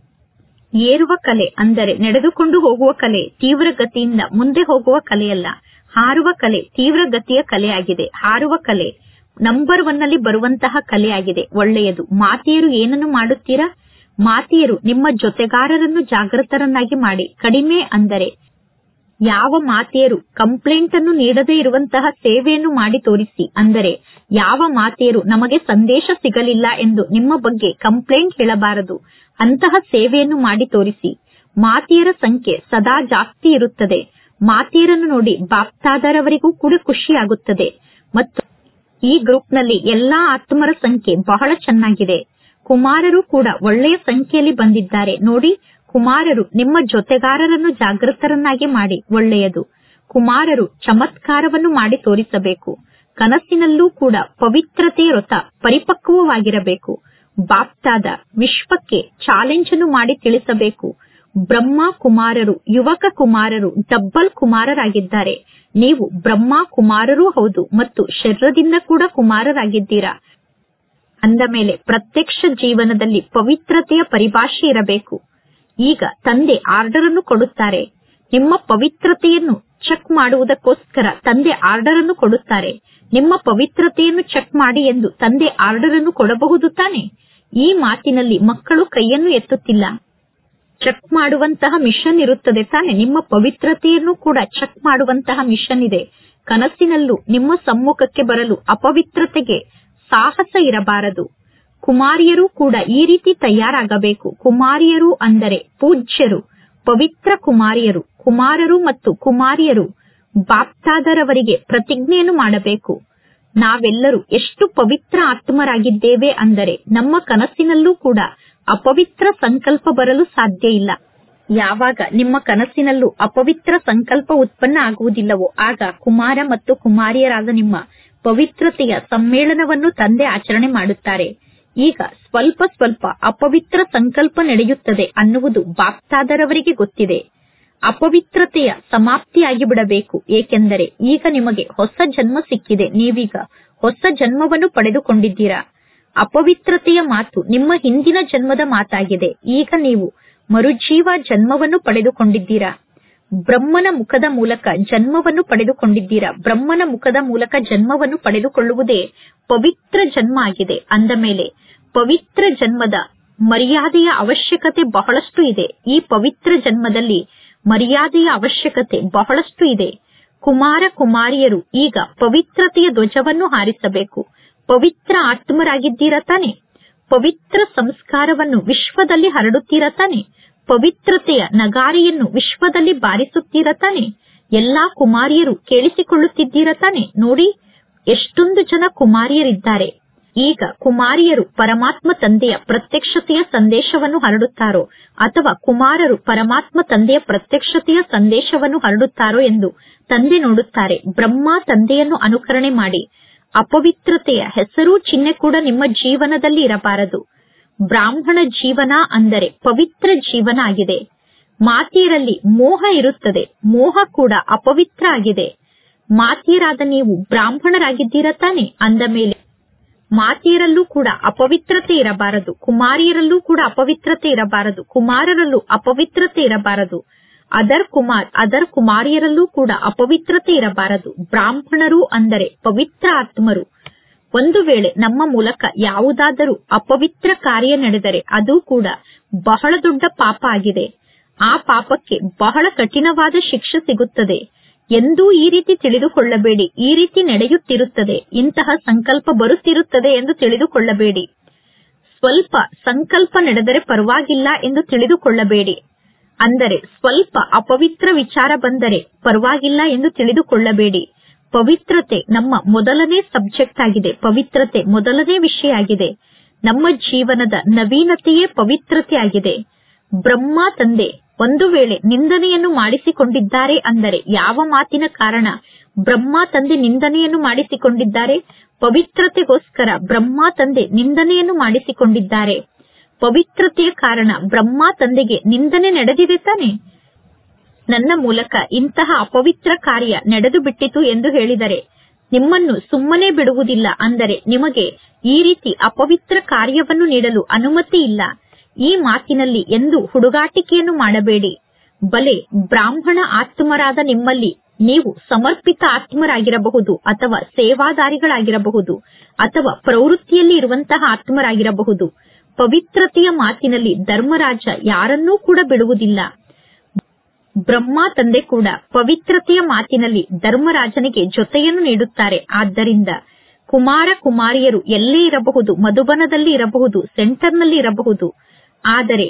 ಏರುವ ಕಲೆ ಅಂದರೆ ನಡೆದುಕೊಂಡು ಹೋಗುವ ಕಲೆ ತೀವ್ರ ಗತಿಯಿಂದ ಮುಂದೆ ಹೋಗುವ ಕಲೆಯಲ್ಲ ಹಾರುವ ಕಲೆ ತೀವ್ರ ಗತಿಯ ಕಲೆಯಾಗಿದೆ ಹಾರುವ ಕಲೆ ನಂಬರ್ ಒನ್ ನಲ್ಲಿ ಬರುವಂತಹ ಕಲೆಯಾಗಿದೆ ಒಳ್ಳೆಯದು ಮಾತೆಯರು ಏನನ್ನು ಮಾಡುತ್ತೀರಾ ಮಾತೆಯರು ನಿಮ್ಮ ಜೊತೆಗಾರರನ್ನು ಜಾಗೃತರನ್ನಾಗಿ ಮಾಡಿ ಕಡಿಮೆ ಅಂದರೆ ಯಾವ ಮಾತೆಯರು ಕಂಪ್ಲೇಂಟ್ ಅನ್ನು ನೀಡದೇ ಇರುವಂತಹ ಸೇವೆಯನ್ನು ಮಾಡಿ ತೋರಿಸಿ ಅಂದರೆ ಯಾವ ಮಾತೆಯರು ನಮಗೆ ಸಂದೇಶ ಸಿಗಲಿಲ್ಲ ಎಂದು ನಿಮ್ಮ ಬಗ್ಗೆ ಕಂಪ್ಲೇಂಟ್ ಹೇಳಬಾರದು ಅಂತಹ ಸೇವೆಯನ್ನು ಮಾಡಿ ತೋರಿಸಿ ಮಾತೆಯರ ಸಂಖ್ಯೆ ಸದಾ ಜಾಸ್ತಿ ಇರುತ್ತದೆ ಮಾತೆಯರನ್ನು ನೋಡಿ ಬಾಪ್ತಾದರವರಿಗೂ ಕೂಡ ಖುಷಿಯಾಗುತ್ತದೆ ಮತ್ತು ಈ ಗ್ರೂಪ್ನಲ್ಲಿ ಎಲ್ಲಾ ಆತ್ಮರ ಸಂಖ್ಯೆ ಬಹಳ ಚೆನ್ನಾಗಿದೆ ಕುಮಾರರು ಕೂಡ ಒಳ್ಳೆಯ ಸಂಖ್ಯೆಯಲ್ಲಿ ಬಂದಿದ್ದಾರೆ ನೋಡಿ ಕುಮಾರರು ನಿಮ್ಮ ಜೊತೆಗಾರರನ್ನು ಜಾಗೃತರನ್ನಾಗಿ ಮಾಡಿ ಒಳ್ಳೆಯದು ಕುಮಾರರು ಚಮತ್ಕಾರವನ್ನು ಮಾಡಿ ತೋರಿಸಬೇಕು ಕನಸಿನಲ್ಲೂ ಕೂಡ ಪವಿತ್ರತೆಯ ವ್ರತ ಪರಿಪಕ್ವವಾಗಿರಬೇಕು ಬಾಪ್ತಾದ ವಿಶ್ವಕ್ಕೆ ಚಾಲೆಂಜ್ ಅನ್ನು ಮಾಡಿ ತಿಳಿಸಬೇಕು ಬ್ರಹ್ಮ ಕುಮಾರರು ಯುವಕ ಕುಮಾರರು ಡಬ್ಬಲ್ ಕುಮಾರರಾಗಿದ್ದಾರೆ ನೀವು ಬ್ರಹ್ಮ ಕುಮಾರರೂ ಹೌದು ಮತ್ತು ಶರೀರದಿಂದ ಕೂಡ ಕುಮಾರರಾಗಿದ್ದೀರಾ ಅಂದ ಮೇಲೆ ಪ್ರತ್ಯಕ್ಷ ಜೀವನದಲ್ಲಿ ಪವಿತ್ರತೆಯ ಪರಿಭಾಷೆ ಇರಬೇಕು ಈಗ ತಂದೆ ಆರ್ಡರ್ ಅನ್ನು ಕೊಡುತ್ತಾರೆ ನಿಮ್ಮ ಪವಿತ್ರತೆಯನ್ನು ಚೆಕ್ ಮಾಡುವುದಕ್ಕೋಸ್ಕರ ತಂದೆ ಆರ್ಡರ್ ಅನ್ನು ಕೊಡುತ್ತಾರೆ ನಿಮ್ಮ ಪವಿತ್ರತೆಯನ್ನು ಚೆಕ್ ಮಾಡಿ ಎಂದು ತಂದೆ ಆರ್ಡರ್ ಅನ್ನು ಕೊಡಬಹುದು ತಾನೆ ಈ ಮಾತಿನಲ್ಲಿ ಮಕ್ಕಳು ಕೈಯನ್ನು ಎತ್ತುತ್ತಿಲ್ಲ ಚೆಕ್ ಮಾಡುವಂತಹ ಮಿಷನ್ ಇರುತ್ತದೆ ತಾನೆ ನಿಮ್ಮ ಪವಿತ್ರತೆಯನ್ನು ಕೂಡ ಚೆಕ್ ಮಾಡುವಂತಹ ಮಿಷನ್ ಇದೆ ಕನಸಿನಲ್ಲೂ ನಿಮ್ಮ ಸಮ್ಮುಖಕ್ಕೆ ಬರಲು ಅಪವಿತ್ರತೆಗೆ ಸಾಹಸ ಇರಬಾರದು ಕುಮಾರಿಯರು ಕೂಡ ಈ ರೀತಿ ತಯಾರಾಗಬೇಕು ಕುಮಾರಿಯರು ಅಂದರೆ ಪೂಜ್ಯರು ಪವಿತ್ರ ಕುಮಾರಿಯರು ಕುಮಾರರು ಮತ್ತು ಕುಮಾರಿಯರು ಬಾಪ್ತಾದರವರಿಗೆ ಪ್ರತಿಜ್ಞೆಯನ್ನು ಮಾಡಬೇಕು ನಾವೆಲ್ಲರೂ ಎಷ್ಟು ಪವಿತ್ರ ಆತ್ಮರಾಗಿದ್ದೇವೆ ಅಂದರೆ ನಮ್ಮ ಕನಸಿನಲ್ಲೂ ಕೂಡ ಅಪವಿತ್ರ ಸಂಕಲ್ಪ ಬರಲು ಸಾಧ್ಯ ಇಲ್ಲ ಯಾವಾಗ ನಿಮ್ಮ ಕನಸಿನಲ್ಲೂ ಅಪವಿತ್ರ ಸಂಕಲ್ಪ ಉತ್ಪನ್ನ ಆಗುವುದಿಲ್ಲವೋ ಆಗ ಕುಮಾರ ಮತ್ತು ಕುಮಾರಿಯರಾದ ನಿಮ್ಮ ಪವಿತ್ರತೆಯ ಸಮ್ಮೇಳನವನ್ನು ತಂದೆ ಆಚರಣೆ ಮಾಡುತ್ತಾರೆ ಈಗ ಸ್ವಲ್ಪ ಸ್ವಲ್ಪ ಅಪವಿತ್ರ ಸಂಕಲ್ಪ ನಡೆಯುತ್ತದೆ ಅನ್ನುವುದು ಬಾಪ್ತಾದರವರಿಗೆ ಗೊತ್ತಿದೆ ಅಪವಿತ್ರತೆಯ ಸಮಾಪ್ತಿಯಾಗಿ ಬಿಡಬೇಕು ಏಕೆಂದರೆ ಈಗ ನಿಮಗೆ ಹೊಸ ಜನ್ಮ ಸಿಕ್ಕಿದೆ ನೀವೀಗ ಹೊಸ ಜನ್ಮವನ್ನು ಪಡೆದುಕೊಂಡಿದ್ದೀರಾ ಅಪವಿತ್ರತೆಯ ಮಾತು ನಿಮ್ಮ ಹಿಂದಿನ ಜನ್ಮದ ಮಾತಾಗಿದೆ ಈಗ ನೀವು ಮರುಜೀವ ಜನ್ಮವನ್ನು ಪಡೆದುಕೊಂಡಿದ್ದೀರಾ ಬ್ರಹ್ಮನ ಮುಖದ ಮೂಲಕ ಜನ್ಮವನ್ನು ಪಡೆದುಕೊಂಡಿದ್ದೀರಾ ಬ್ರಹ್ಮನ ಮುಖದ ಮೂಲಕ ಜನ್ಮವನ್ನು ಪಡೆದುಕೊಳ್ಳುವುದೇ ಪವಿತ್ರ ಜನ್ಮ ಆಗಿದೆ ಅಂದ ಮೇಲೆ ಪವಿತ್ರ ಜನ್ಮದ ಮರ್ಯಾದೆಯ ಅವಶ್ಯಕತೆ ಬಹಳಷ್ಟು ಇದೆ ಈ ಪವಿತ್ರ ಜನ್ಮದಲ್ಲಿ ಮರ್ಯಾದೆಯ ಅವಶ್ಯಕತೆ ಬಹಳಷ್ಟು ಇದೆ ಕುಮಾರ ಕುಮಾರಿಯರು ಈಗ ಪವಿತ್ರತೆಯ ಧ್ವಜವನ್ನು ಹಾರಿಸಬೇಕು ಪವಿತ್ರ ಆತ್ಮರಾಗಿದ್ದೀರಾ ತಾನೆ ಪವಿತ್ರ ಸಂಸ್ಕಾರವನ್ನು ವಿಶ್ವದಲ್ಲಿ ಹರಡುತ್ತೀರಾ ತಾನೆ ಪವಿತ್ರತೆಯ ನಗಾರಿಯನ್ನು ವಿಶ್ವದಲ್ಲಿ ಬಾರಿಸುತ್ತೀರಾ ತಾನೆ ಎಲ್ಲಾ ಕುಮಾರಿಯರು ಕೇಳಿಸಿಕೊಳ್ಳುತ್ತಿದ್ದೀರಾ ತಾನೆ ನೋಡಿ ಎಷ್ಟೊಂದು ಜನ ಕುಮಾರಿಯರಿದ್ದಾರೆ ಈಗ ಕುಮಾರಿಯರು ಪರಮಾತ್ಮ ತಂದೆಯ ಪ್ರತ್ಯಕ್ಷತೆಯ ಸಂದೇಶವನ್ನು ಹರಡುತ್ತಾರೋ ಅಥವಾ ಕುಮಾರರು ಪರಮಾತ್ಮ ತಂದೆಯ ಪ್ರತ್ಯಕ್ಷತೆಯ ಸಂದೇಶವನ್ನು ಹರಡುತ್ತಾರೋ ಎಂದು ತಂದೆ ನೋಡುತ್ತಾರೆ ಬ್ರಹ್ಮ ತಂದೆಯನ್ನು ಅನುಕರಣೆ ಮಾಡಿ ಅಪವಿತ್ರತೆಯ ಹೆಸರು ಚಿಹ್ನೆ ಕೂಡ ನಿಮ್ಮ ಜೀವನದಲ್ಲಿ ಇರಬಾರದು ಬ್ರಾಹ್ಮಣ ಜೀವನ ಅಂದರೆ ಪವಿತ್ರ ಜೀವನ ಆಗಿದೆ ಮಾತೆಯರಲ್ಲಿ ಮೋಹ ಇರುತ್ತದೆ ಮೋಹ ಕೂಡ ಅಪವಿತ್ರ ಆಗಿದೆ ಮಾತೆಯರಾದ ನೀವು ಬ್ರಾಹ್ಮಣರಾಗಿದ್ದೀರ ತಾನೆ ಅಂದ ಮೇಲೆ ಮಾತೆಯರಲ್ಲೂ ಕೂಡ ಅಪವಿತ್ರತೆ ಇರಬಾರದು ಕುಮಾರಿಯರಲ್ಲೂ ಕೂಡ ಅಪವಿತ್ರತೆ ಇರಬಾರದು ಕುಮಾರರಲ್ಲೂ ಅಪವಿತ್ರತೆ ಇರಬಾರದು ಅದರ್ ಕುಮಾರ್ ಅದರ್ ಕುಮಾರಿಯರಲ್ಲೂ ಕೂಡ ಅಪವಿತ್ರತೆ ಇರಬಾರದು ಬ್ರಾಹ್ಮಣರು ಅಂದರೆ ಪವಿತ್ರ ಆತ್ಮರು ಒಂದು ವೇಳೆ ನಮ್ಮ ಮೂಲಕ ಯಾವುದಾದರೂ ಅಪವಿತ್ರ ಕಾರ್ಯ ನಡೆದರೆ ಅದು ಕೂಡ ಬಹಳ ದೊಡ್ಡ ಪಾಪ ಆಗಿದೆ ಆ ಪಾಪಕ್ಕೆ ಬಹಳ ಕಠಿಣವಾದ ಶಿಕ್ಷೆ ಸಿಗುತ್ತದೆ ಎಂದೂ ಈ ರೀತಿ ತಿಳಿದುಕೊಳ್ಳಬೇಡಿ ಈ ರೀತಿ ನಡೆಯುತ್ತಿರುತ್ತದೆ ಇಂತಹ ಸಂಕಲ್ಪ ಬರುತ್ತಿರುತ್ತದೆ ಎಂದು ತಿಳಿದುಕೊಳ್ಳಬೇಡಿ ಸ್ವಲ್ಪ ಸಂಕಲ್ಪ ನಡೆದರೆ ಪರವಾಗಿಲ್ಲ ಎಂದು ತಿಳಿದುಕೊಳ್ಳಬೇಡಿ ಅಂದರೆ ಸ್ವಲ್ಪ ಅಪವಿತ್ರ ವಿಚಾರ ಬಂದರೆ ಪರವಾಗಿಲ್ಲ ಎಂದು ತಿಳಿದುಕೊಳ್ಳಬೇಡಿ ಪವಿತ್ರತೆ ನಮ್ಮ ಮೊದಲನೇ ಸಬ್ಜೆಕ್ಟ್ ಆಗಿದೆ ಪವಿತ್ರತೆ ಮೊದಲನೇ ವಿಷಯ ಆಗಿದೆ ನಮ್ಮ ಜೀವನದ ನವೀನತೆಯೇ ಪವಿತ್ರತೆ ಆಗಿದೆ ಬ್ರಹ್ಮ ತಂದೆ ಒಂದು ವೇಳೆ ನಿಂದನೆಯನ್ನು ಮಾಡಿಸಿಕೊಂಡಿದ್ದಾರೆ ಅಂದರೆ ಯಾವ ಮಾತಿನ ಕಾರಣ ಬ್ರಹ್ಮ ತಂದೆ ನಿಂದನೆಯನ್ನು ಮಾಡಿಸಿಕೊಂಡಿದ್ದಾರೆ ಪವಿತ್ರತೆಗೋಸ್ಕರ ಬ್ರಹ್ಮ ತಂದೆ ನಿಂದನೆಯನ್ನು ಮಾಡಿಸಿಕೊಂಡಿದ್ದಾರೆ ಪವಿತ್ರತೆಯ ಕಾರಣ ಬ್ರಹ್ಮ ತಂದೆಗೆ ನಿಂದನೆ ನಡೆದಿದೆ ತಾನೆ ನನ್ನ ಮೂಲಕ ಇಂತಹ ಅಪವಿತ್ರ ಕಾರ್ಯ ನಡೆದು ಬಿಟ್ಟಿತು ಎಂದು ಹೇಳಿದರೆ ನಿಮ್ಮನ್ನು ಸುಮ್ಮನೆ ಬಿಡುವುದಿಲ್ಲ ಅಂದರೆ ನಿಮಗೆ ಈ ರೀತಿ ಅಪವಿತ್ರ ಕಾರ್ಯವನ್ನು ನೀಡಲು ಅನುಮತಿ ಇಲ್ಲ ಈ ಮಾತಿನಲ್ಲಿ ಎಂದು ಹುಡುಗಾಟಿಕೆಯನ್ನು ಮಾಡಬೇಡಿ ಬಲೆ ಬ್ರಾಹ್ಮಣ ಆತ್ಮರಾದ ನಿಮ್ಮಲ್ಲಿ ನೀವು ಸಮರ್ಪಿತ ಆತ್ಮರಾಗಿರಬಹುದು ಅಥವಾ ಸೇವಾದಾರಿಗಳಾಗಿರಬಹುದು ಅಥವಾ ಪ್ರವೃತ್ತಿಯಲ್ಲಿ ಇರುವಂತಹ ಆತ್ಮರಾಗಿರಬಹುದು ಪವಿತ್ರತೆಯ ಮಾತಿನಲ್ಲಿ ಧರ್ಮರಾಜ ಯಾರನ್ನೂ ಕೂಡ ಬಿಡುವುದಿಲ್ಲ ಬ್ರಹ್ಮ ತಂದೆ ಕೂಡ ಪವಿತ್ರತೆಯ ಮಾತಿನಲ್ಲಿ ಧರ್ಮರಾಜನಿಗೆ ಜೊತೆಯನ್ನು ನೀಡುತ್ತಾರೆ ಆದ್ದರಿಂದ ಕುಮಾರ ಕುಮಾರಿಯರು ಎಲ್ಲೇ ಇರಬಹುದು ಮಧುಬನದಲ್ಲಿ ಇರಬಹುದು ಸೆಂಟರ್ನಲ್ಲಿ ಇರಬಹುದು ಆದರೆ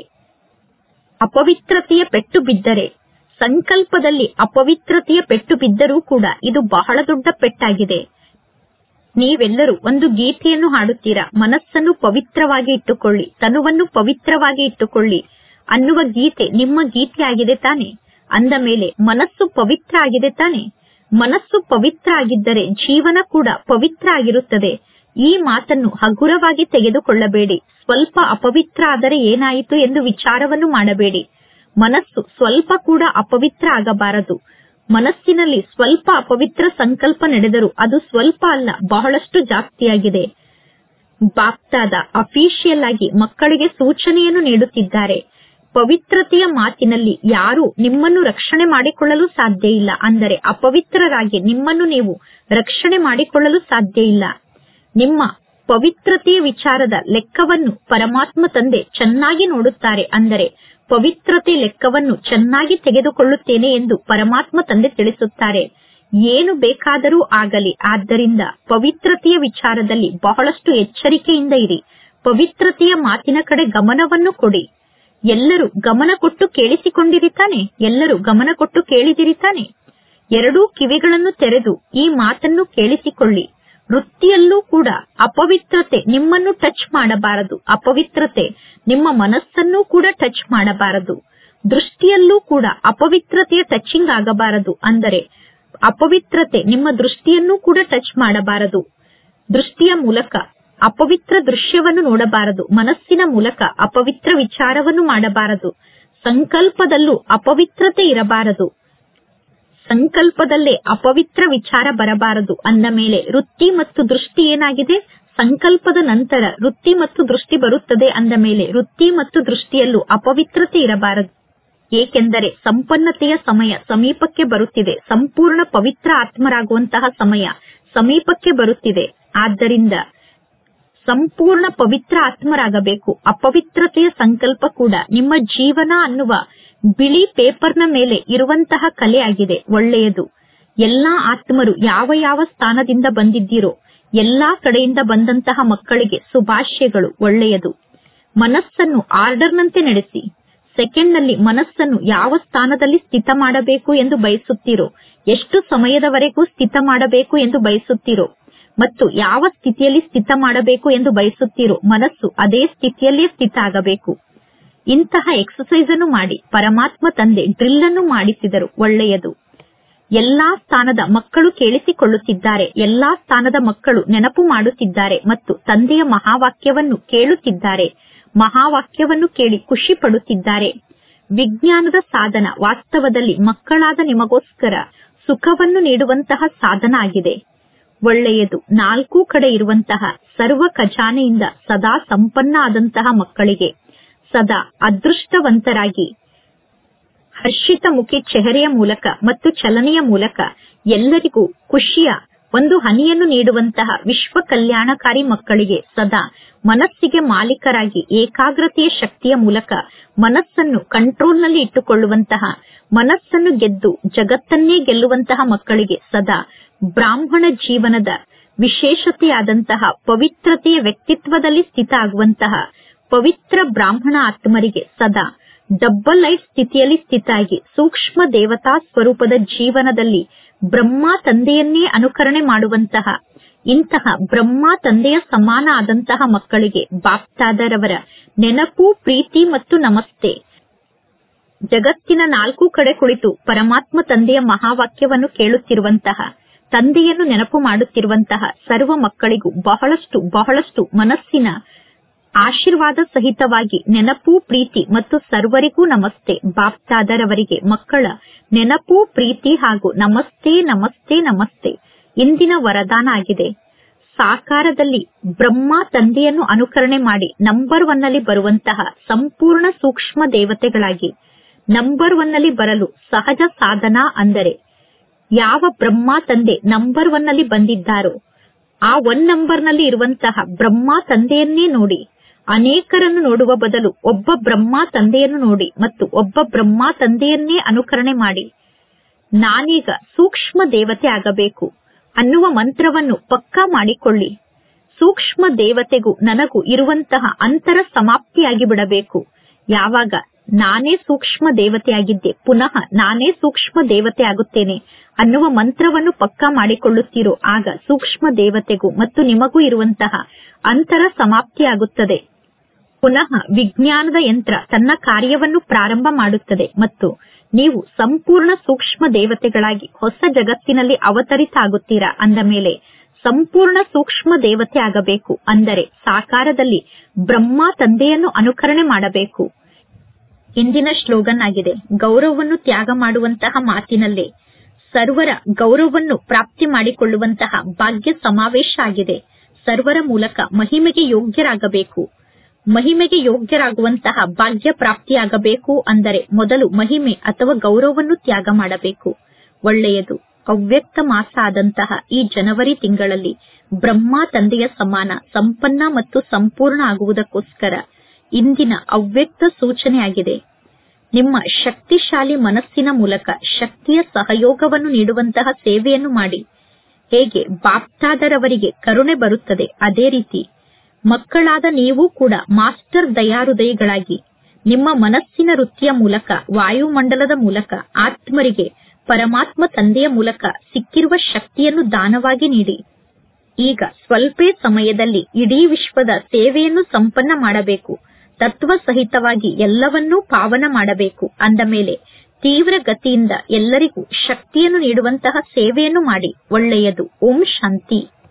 ಅಪವಿತ್ರತೆಯ ಪೆಟ್ಟು ಬಿದ್ದರೆ ಸಂಕಲ್ಪದಲ್ಲಿ ಅಪವಿತ್ರತೆಯ ಪೆಟ್ಟು ಬಿದ್ದರೂ ಕೂಡ ಇದು ಬಹಳ ದೊಡ್ಡ ಪೆಟ್ಟಾಗಿದೆ ನೀವೆಲ್ಲರೂ ಒಂದು ಗೀತೆಯನ್ನು ಹಾಡುತ್ತೀರಾ ಮನಸ್ಸನ್ನು ಪವಿತ್ರವಾಗಿ ಇಟ್ಟುಕೊಳ್ಳಿ ತನುವನ್ನು ಪವಿತ್ರವಾಗಿ ಇಟ್ಟುಕೊಳ್ಳಿ ಅನ್ನುವ ಗೀತೆ ನಿಮ್ಮ ಗೀತೆ ಆಗಿದೆ ತಾನೆ ಅಂದ ಮೇಲೆ ಮನಸ್ಸು ಪವಿತ್ರ ಆಗಿದೆ ತಾನೆ ಮನಸ್ಸು ಪವಿತ್ರ ಆಗಿದ್ದರೆ ಜೀವನ ಕೂಡ ಪವಿತ್ರ ಆಗಿರುತ್ತದೆ ಈ ಮಾತನ್ನು ಹಗುರವಾಗಿ ತೆಗೆದುಕೊಳ್ಳಬೇಡಿ ಸ್ವಲ್ಪ ಅಪವಿತ್ರ ಆದರೆ ಏನಾಯಿತು ಎಂದು ವಿಚಾರವನ್ನು ಮಾಡಬೇಡಿ ಮನಸ್ಸು ಸ್ವಲ್ಪ ಕೂಡ ಅಪವಿತ್ರ ಆಗಬಾರದು ಮನಸ್ಸಿನಲ್ಲಿ ಸ್ವಲ್ಪ ಅಪವಿತ್ರ ಸಂಕಲ್ಪ ನಡೆದರೂ ಅದು ಸ್ವಲ್ಪ ಅಲ್ಲ ಬಹಳಷ್ಟು ಜಾಸ್ತಿಯಾಗಿದೆ ಬಾಪ್ತಾದ ಅಫಿಷಿಯಲ್ ಆಗಿ ಮಕ್ಕಳಿಗೆ ಸೂಚನೆಯನ್ನು ನೀಡುತ್ತಿದ್ದಾರೆ ಪವಿತ್ರತೆಯ ಮಾತಿನಲ್ಲಿ ಯಾರೂ ನಿಮ್ಮನ್ನು ರಕ್ಷಣೆ ಮಾಡಿಕೊಳ್ಳಲು ಸಾಧ್ಯ ಇಲ್ಲ ಅಂದರೆ ಅಪವಿತ್ರರಾಗಿ ನಿಮ್ಮನ್ನು ನೀವು ರಕ್ಷಣೆ ಮಾಡಿಕೊಳ್ಳಲು ಸಾಧ್ಯ ಇಲ್ಲ ನಿಮ್ಮ ಪವಿತ್ರತೆಯ ವಿಚಾರದ ಲೆಕ್ಕವನ್ನು ಪರಮಾತ್ಮ ತಂದೆ ಚೆನ್ನಾಗಿ ನೋಡುತ್ತಾರೆ ಅಂದರೆ ಪವಿತ್ರತೆ ಲೆಕ್ಕವನ್ನು ಚೆನ್ನಾಗಿ ತೆಗೆದುಕೊಳ್ಳುತ್ತೇನೆ ಎಂದು ಪರಮಾತ್ಮ ತಂದೆ ತಿಳಿಸುತ್ತಾರೆ ಏನು ಬೇಕಾದರೂ ಆಗಲಿ ಆದ್ದರಿಂದ ಪವಿತ್ರತೆಯ ವಿಚಾರದಲ್ಲಿ ಬಹಳಷ್ಟು ಎಚ್ಚರಿಕೆಯಿಂದ ಇರಿ ಪವಿತ್ರತೆಯ ಮಾತಿನ ಕಡೆ ಗಮನವನ್ನು ಕೊಡಿ ಎಲ್ಲರೂ ಗಮನ ಕೊಟ್ಟು ಕೇಳಿಸಿಕೊಂಡಿರಿ ತಾನೆ ಎಲ್ಲರೂ ಗಮನ ಕೊಟ್ಟು ಕೇಳಿದಿರಿ ತಾನೆ ಎರಡೂ ಕಿವಿಗಳನ್ನು ತೆರೆದು ಈ ಮಾತನ್ನು ಕೇಳಿಸಿಕೊಳ್ಳಿ ವೃತ್ತಿಯಲ್ಲೂ ಕೂಡ ಅಪವಿತ್ರತೆ ನಿಮ್ಮನ್ನು ಟಚ್ ಮಾಡಬಾರದು ಅಪವಿತ್ರತೆ ನಿಮ್ಮ ಮನಸ್ಸನ್ನೂ ಕೂಡ ಟಚ್ ಮಾಡಬಾರದು ದೃಷ್ಟಿಯಲ್ಲೂ ಕೂಡ ಅಪವಿತ್ರತೆಯ ಟಚಿಂಗ್ ಆಗಬಾರದು ಅಂದರೆ ಅಪವಿತ್ರತೆ ನಿಮ್ಮ ದೃಷ್ಟಿಯನ್ನೂ ಕೂಡ ಟಚ್ ಮಾಡಬಾರದು ದೃಷ್ಟಿಯ ಮೂಲಕ ಅಪವಿತ್ರ ದೃಶ್ಯವನ್ನು ನೋಡಬಾರದು ಮನಸ್ಸಿನ ಮೂಲಕ ಅಪವಿತ್ರ ವಿಚಾರವನ್ನು ಮಾಡಬಾರದು ಸಂಕಲ್ಪದಲ್ಲೂ ಅಪವಿತ್ರತೆ ಇರಬಾರದು ಸಂಕಲ್ಪದಲ್ಲೇ ಅಪವಿತ್ರ ವಿಚಾರ ಬರಬಾರದು ಅಂದ ಮೇಲೆ ವೃತ್ತಿ ಮತ್ತು ದೃಷ್ಟಿ ಏನಾಗಿದೆ ಸಂಕಲ್ಪದ ನಂತರ ವೃತ್ತಿ ಮತ್ತು ದೃಷ್ಟಿ ಬರುತ್ತದೆ ಅಂದ ಮೇಲೆ ವೃತ್ತಿ ಮತ್ತು ದೃಷ್ಟಿಯಲ್ಲೂ ಅಪವಿತ್ರತೆ ಇರಬಾರದು ಏಕೆಂದರೆ ಸಂಪನ್ನತೆಯ ಸಮಯ ಸಮೀಪಕ್ಕೆ ಬರುತ್ತಿದೆ ಸಂಪೂರ್ಣ ಪವಿತ್ರ ಆತ್ಮರಾಗುವಂತಹ ಸಮಯ ಸಮೀಪಕ್ಕೆ ಬರುತ್ತಿದೆ ಆದ್ದರಿಂದ ಸಂಪೂರ್ಣ ಪವಿತ್ರ ಆತ್ಮರಾಗಬೇಕು ಅಪವಿತ್ರತೆಯ ಸಂಕಲ್ಪ ಕೂಡ ನಿಮ್ಮ ಜೀವನ ಅನ್ನುವ ಬಿಳಿ ಪೇಪರ್ನ ಮೇಲೆ ಇರುವಂತಹ ಕಲೆ ಆಗಿದೆ ಒಳ್ಳೆಯದು ಎಲ್ಲಾ ಆತ್ಮರು ಯಾವ ಯಾವ ಸ್ಥಾನದಿಂದ ಬಂದಿದ್ದೀರೋ ಎಲ್ಲಾ ಕಡೆಯಿಂದ ಬಂದಂತಹ ಮಕ್ಕಳಿಗೆ ಶುಭಾಶಯಗಳು ಒಳ್ಳೆಯದು ಮನಸ್ಸನ್ನು ಆರ್ಡರ್ನಂತೆ ನಡೆಸಿ ಸೆಕೆಂಡ್ನಲ್ಲಿ ಮನಸ್ಸನ್ನು ಯಾವ ಸ್ಥಾನದಲ್ಲಿ ಸ್ಥಿತ ಮಾಡಬೇಕು ಎಂದು ಬಯಸುತ್ತೀರೋ ಎಷ್ಟು ಸಮಯದವರೆಗೂ ಸ್ಥಿತ ಮಾಡಬೇಕು ಎಂದು ಬಯಸುತ್ತೀರೋ ಮತ್ತು ಯಾವ ಸ್ಥಿತಿಯಲ್ಲಿ ಸ್ಥಿತ ಮಾಡಬೇಕು ಎಂದು ಬಯಸುತ್ತೀರೋ ಮನಸ್ಸು ಅದೇ ಸ್ಥಿತಿಯಲ್ಲೇ ಸ್ಥಿತ ಆಗಬೇಕು ಇಂತಹ ಎಕ್ಸಸೈಸ್ ಅನ್ನು ಮಾಡಿ ಪರಮಾತ್ಮ ತಂದೆ ಡ್ರಿಲ್ ಅನ್ನು ಮಾಡಿಸಿದರು ಒಳ್ಳೆಯದು ಎಲ್ಲಾ ಸ್ಥಾನದ ಮಕ್ಕಳು ಕೇಳಿಸಿಕೊಳ್ಳುತ್ತಿದ್ದಾರೆ ಎಲ್ಲಾ ಸ್ಥಾನದ ಮಕ್ಕಳು ನೆನಪು ಮಾಡುತ್ತಿದ್ದಾರೆ ಮತ್ತು ತಂದೆಯ ಮಹಾವಾಕ್ಯವನ್ನು ಕೇಳುತ್ತಿದ್ದಾರೆ ಮಹಾವಾಕ್ಯವನ್ನು ಕೇಳಿ ಖುಷಿ ಪಡುತ್ತಿದ್ದಾರೆ ವಿಜ್ಞಾನದ ಸಾಧನ ವಾಸ್ತವದಲ್ಲಿ ಮಕ್ಕಳಾದ ನಿಮಗೋಸ್ಕರ ಸುಖವನ್ನು ನೀಡುವಂತಹ ಸಾಧನ ಆಗಿದೆ ಒಳ್ಳೆಯದು ನಾಲ್ಕು ಕಡೆ ಇರುವಂತಹ ಸರ್ವ ಖಜಾನೆಯಿಂದ ಸದಾ ಸಂಪನ್ನ ಆದಂತಹ ಮಕ್ಕಳಿಗೆ ಸದಾ ಅದೃಷ್ಟವಂತರಾಗಿ ಹರ್ಷಿತ ಮುಖಿ ಚೆಹರೆಯ ಮೂಲಕ ಮತ್ತು ಚಲನೆಯ ಮೂಲಕ ಎಲ್ಲರಿಗೂ ಖುಷಿಯ ಒಂದು ಹನಿಯನ್ನು ನೀಡುವಂತಹ ವಿಶ್ವ ಕಲ್ಯಾಣಕಾರಿ ಮಕ್ಕಳಿಗೆ ಸದಾ ಮನಸ್ಸಿಗೆ ಮಾಲೀಕರಾಗಿ ಏಕಾಗ್ರತೆಯ ಶಕ್ತಿಯ ಮೂಲಕ ಮನಸ್ಸನ್ನು ಕಂಟ್ರೋಲ್ನಲ್ಲಿ ಇಟ್ಟುಕೊಳ್ಳುವಂತಹ ಮನಸ್ಸನ್ನು ಗೆದ್ದು ಜಗತ್ತನ್ನೇ ಗೆಲ್ಲುವಂತಹ ಮಕ್ಕಳಿಗೆ ಸದಾ ಬ್ರಾಹ್ಮಣ ಜೀವನದ ವಿಶೇಷತೆಯಾದಂತಹ ಪವಿತ್ರತೆಯ ವ್ಯಕ್ತಿತ್ವದಲ್ಲಿ ಸ್ಥಿತ ಆಗುವಂತಹ ಪವಿತ್ರ ಬ್ರಾಹ್ಮಣ ಆತ್ಮರಿಗೆ ಸದಾ ಡಬ್ಬಲ್ ಲೈಟ್ ಸ್ಥಿತಿಯಲ್ಲಿ ಸ್ಥಿತಾಗಿ ಸೂಕ್ಷ್ಮ ದೇವತಾ ಸ್ವರೂಪದ ಜೀವನದಲ್ಲಿ ಬ್ರಹ್ಮ ತಂದೆಯನ್ನೇ ಅನುಕರಣೆ ಮಾಡುವಂತಹ ಇಂತಹ ಬ್ರಹ್ಮ ತಂದೆಯ ಸಮಾನ ಆದಂತಹ ಮಕ್ಕಳಿಗೆ ಬಾಪ್ತಾದರವರ ನೆನಪು ಪ್ರೀತಿ ಮತ್ತು ನಮಸ್ತೆ ಜಗತ್ತಿನ ನಾಲ್ಕು ಕಡೆ ಕುಳಿತು ಪರಮಾತ್ಮ ತಂದೆಯ ಮಹಾವಾಕ್ಯವನ್ನು ಕೇಳುತ್ತಿರುವಂತಹ ತಂದೆಯನ್ನು ನೆನಪು ಮಾಡುತ್ತಿರುವಂತಹ ಸರ್ವ ಮಕ್ಕಳಿಗೂ ಬಹಳಷ್ಟು ಬಹಳಷ್ಟು ಮನಸ್ಸಿನ ಆಶೀರ್ವಾದ ಸಹಿತವಾಗಿ ನೆನಪು ಪ್ರೀತಿ ಮತ್ತು ಸರ್ವರಿಗೂ ನಮಸ್ತೆ ಬಾಪ್ತಾದರವರಿಗೆ ಮಕ್ಕಳ ನೆನಪು ಪ್ರೀತಿ ಹಾಗೂ ನಮಸ್ತೆ ನಮಸ್ತೆ ನಮಸ್ತೆ ಇಂದಿನ ವರದಾನ ಆಗಿದೆ ಸಾಕಾರದಲ್ಲಿ ಬ್ರಹ್ಮ ತಂದೆಯನ್ನು ಅನುಕರಣೆ ಮಾಡಿ ನಂಬರ್ ಒನ್ ನಲ್ಲಿ ಬರುವಂತಹ ಸಂಪೂರ್ಣ ಸೂಕ್ಷ್ಮ ದೇವತೆಗಳಾಗಿ ನಂಬರ್ ಒನ್ ನಲ್ಲಿ ಬರಲು ಸಹಜ ಸಾಧನ ಅಂದರೆ ಯಾವ ಬ್ರಹ್ಮ ತಂದೆ ನಂಬರ್ ಒನ್ ನಲ್ಲಿ ಬಂದಿದ್ದಾರೋ ಆ ಒನ್ ನಂಬರ್ ನಲ್ಲಿ ಇರುವಂತಹ ಬ್ರಹ್ಮ ತಂದೆಯನ್ನೇ ನೋಡಿ ಅನೇಕರನ್ನು ನೋಡುವ ಬದಲು ಒಬ್ಬ ಬ್ರಹ್ಮ ತಂದೆಯನ್ನು ನೋಡಿ ಮತ್ತು ಒಬ್ಬ ಬ್ರಹ್ಮ ತಂದೆಯನ್ನೇ ಅನುಕರಣೆ ಮಾಡಿ ನಾನೀಗ ಸೂಕ್ಷ್ಮ ದೇವತೆ ಆಗಬೇಕು ಅನ್ನುವ ಮಂತ್ರವನ್ನು ಪಕ್ಕಾ ಮಾಡಿಕೊಳ್ಳಿ ಸೂಕ್ಷ್ಮ ದೇವತೆಗೂ ನನಗೂ ಇರುವಂತಹ ಅಂತರ ಸಮಾಪ್ತಿಯಾಗಿ ಬಿಡಬೇಕು ಯಾವಾಗ ನಾನೇ ಸೂಕ್ಷ್ಮ ದೇವತೆಯಾಗಿದ್ದೆ ಪುನಃ ನಾನೇ ಸೂಕ್ಷ್ಮ ದೇವತೆ ಆಗುತ್ತೇನೆ ಅನ್ನುವ ಮಂತ್ರವನ್ನು ಪಕ್ಕಾ ಮಾಡಿಕೊಳ್ಳುತ್ತೀರೋ ಆಗ ಸೂಕ್ಷ್ಮ ದೇವತೆಗೂ ಮತ್ತು ನಿಮಗೂ ಇರುವಂತಹ ಅಂತರ ಸಮಾಪ್ತಿಯಾಗುತ್ತದೆ ಪುನಃ ವಿಜ್ಞಾನದ ಯಂತ್ರ ತನ್ನ ಕಾರ್ಯವನ್ನು ಪ್ರಾರಂಭ ಮಾಡುತ್ತದೆ ಮತ್ತು ನೀವು ಸಂಪೂರ್ಣ ಸೂಕ್ಷ್ಮ ದೇವತೆಗಳಾಗಿ ಹೊಸ ಜಗತ್ತಿನಲ್ಲಿ ಅವತರಿತ ಆಗುತ್ತೀರಾ ಅಂದ ಮೇಲೆ ಸಂಪೂರ್ಣ ಸೂಕ್ಷ್ಮ ದೇವತೆ ಆಗಬೇಕು ಅಂದರೆ ಸಾಕಾರದಲ್ಲಿ ಬ್ರಹ್ಮ ತಂದೆಯನ್ನು ಅನುಕರಣೆ ಮಾಡಬೇಕು ಇಂದಿನ ಶ್ಲೋಗನ್ ಆಗಿದೆ ಗೌರವವನ್ನು ತ್ಯಾಗ ಮಾಡುವಂತಹ ಮಾತಿನಲ್ಲೇ ಸರ್ವರ ಗೌರವವನ್ನು ಪ್ರಾಪ್ತಿ ಮಾಡಿಕೊಳ್ಳುವಂತಹ ಭಾಗ್ಯ ಸಮಾವೇಶ ಆಗಿದೆ ಸರ್ವರ ಮೂಲಕ ಮಹಿಮೆಗೆ ಯೋಗ್ಯರಾಗಬೇಕು ಮಹಿಮೆಗೆ ಯೋಗ್ಯರಾಗುವಂತಹ ಭಾಗ್ಯ ಪ್ರಾಪ್ತಿಯಾಗಬೇಕು ಅಂದರೆ ಮೊದಲು ಮಹಿಮೆ ಅಥವಾ ಗೌರವವನ್ನು ತ್ಯಾಗ ಮಾಡಬೇಕು ಒಳ್ಳೆಯದು ಅವ್ಯಕ್ತ ಮಾಸ ಆದಂತಹ ಈ ಜನವರಿ ತಿಂಗಳಲ್ಲಿ ಬ್ರಹ್ಮ ತಂದೆಯ ಸಮಾನ ಸಂಪನ್ನ ಮತ್ತು ಸಂಪೂರ್ಣ ಆಗುವುದಕ್ಕೋಸ್ಕರ ಇಂದಿನ ಅವ್ಯಕ್ತ ಸೂಚನೆಯಾಗಿದೆ ನಿಮ್ಮ ಶಕ್ತಿಶಾಲಿ ಮನಸ್ಸಿನ ಮೂಲಕ ಶಕ್ತಿಯ ಸಹಯೋಗವನ್ನು ನೀಡುವಂತಹ ಸೇವೆಯನ್ನು ಮಾಡಿ ಹೇಗೆ ಬಾಪ್ತಾದರವರಿಗೆ ಕರುಣೆ ಬರುತ್ತದೆ ಅದೇ ರೀತಿ ಮಕ್ಕಳಾದ ನೀವು ಕೂಡ ಮಾಸ್ಟರ್ ದಯಾಹೃದಯಿಗಳಾಗಿ ನಿಮ್ಮ ಮನಸ್ಸಿನ ವೃತ್ತಿಯ ಮೂಲಕ ವಾಯುಮಂಡಲದ ಮೂಲಕ ಆತ್ಮರಿಗೆ ಪರಮಾತ್ಮ ತಂದೆಯ ಮೂಲಕ ಸಿಕ್ಕಿರುವ ಶಕ್ತಿಯನ್ನು ದಾನವಾಗಿ ನೀಡಿ ಈಗ ಸ್ವಲ್ಪೇ ಸಮಯದಲ್ಲಿ ಇಡೀ ವಿಶ್ವದ ಸೇವೆಯನ್ನು ಸಂಪನ್ನ ಮಾಡಬೇಕು ತತ್ವ ಸಹಿತವಾಗಿ ಎಲ್ಲವನ್ನೂ ಪಾವನ ಮಾಡಬೇಕು ಅಂದ ಮೇಲೆ ತೀವ್ರ ಗತಿಯಿಂದ ಎಲ್ಲರಿಗೂ ಶಕ್ತಿಯನ್ನು ನೀಡುವಂತಹ ಸೇವೆಯನ್ನು ಮಾಡಿ ಒಳ್ಳೆಯದು ಓಂ ಶಾಂತಿ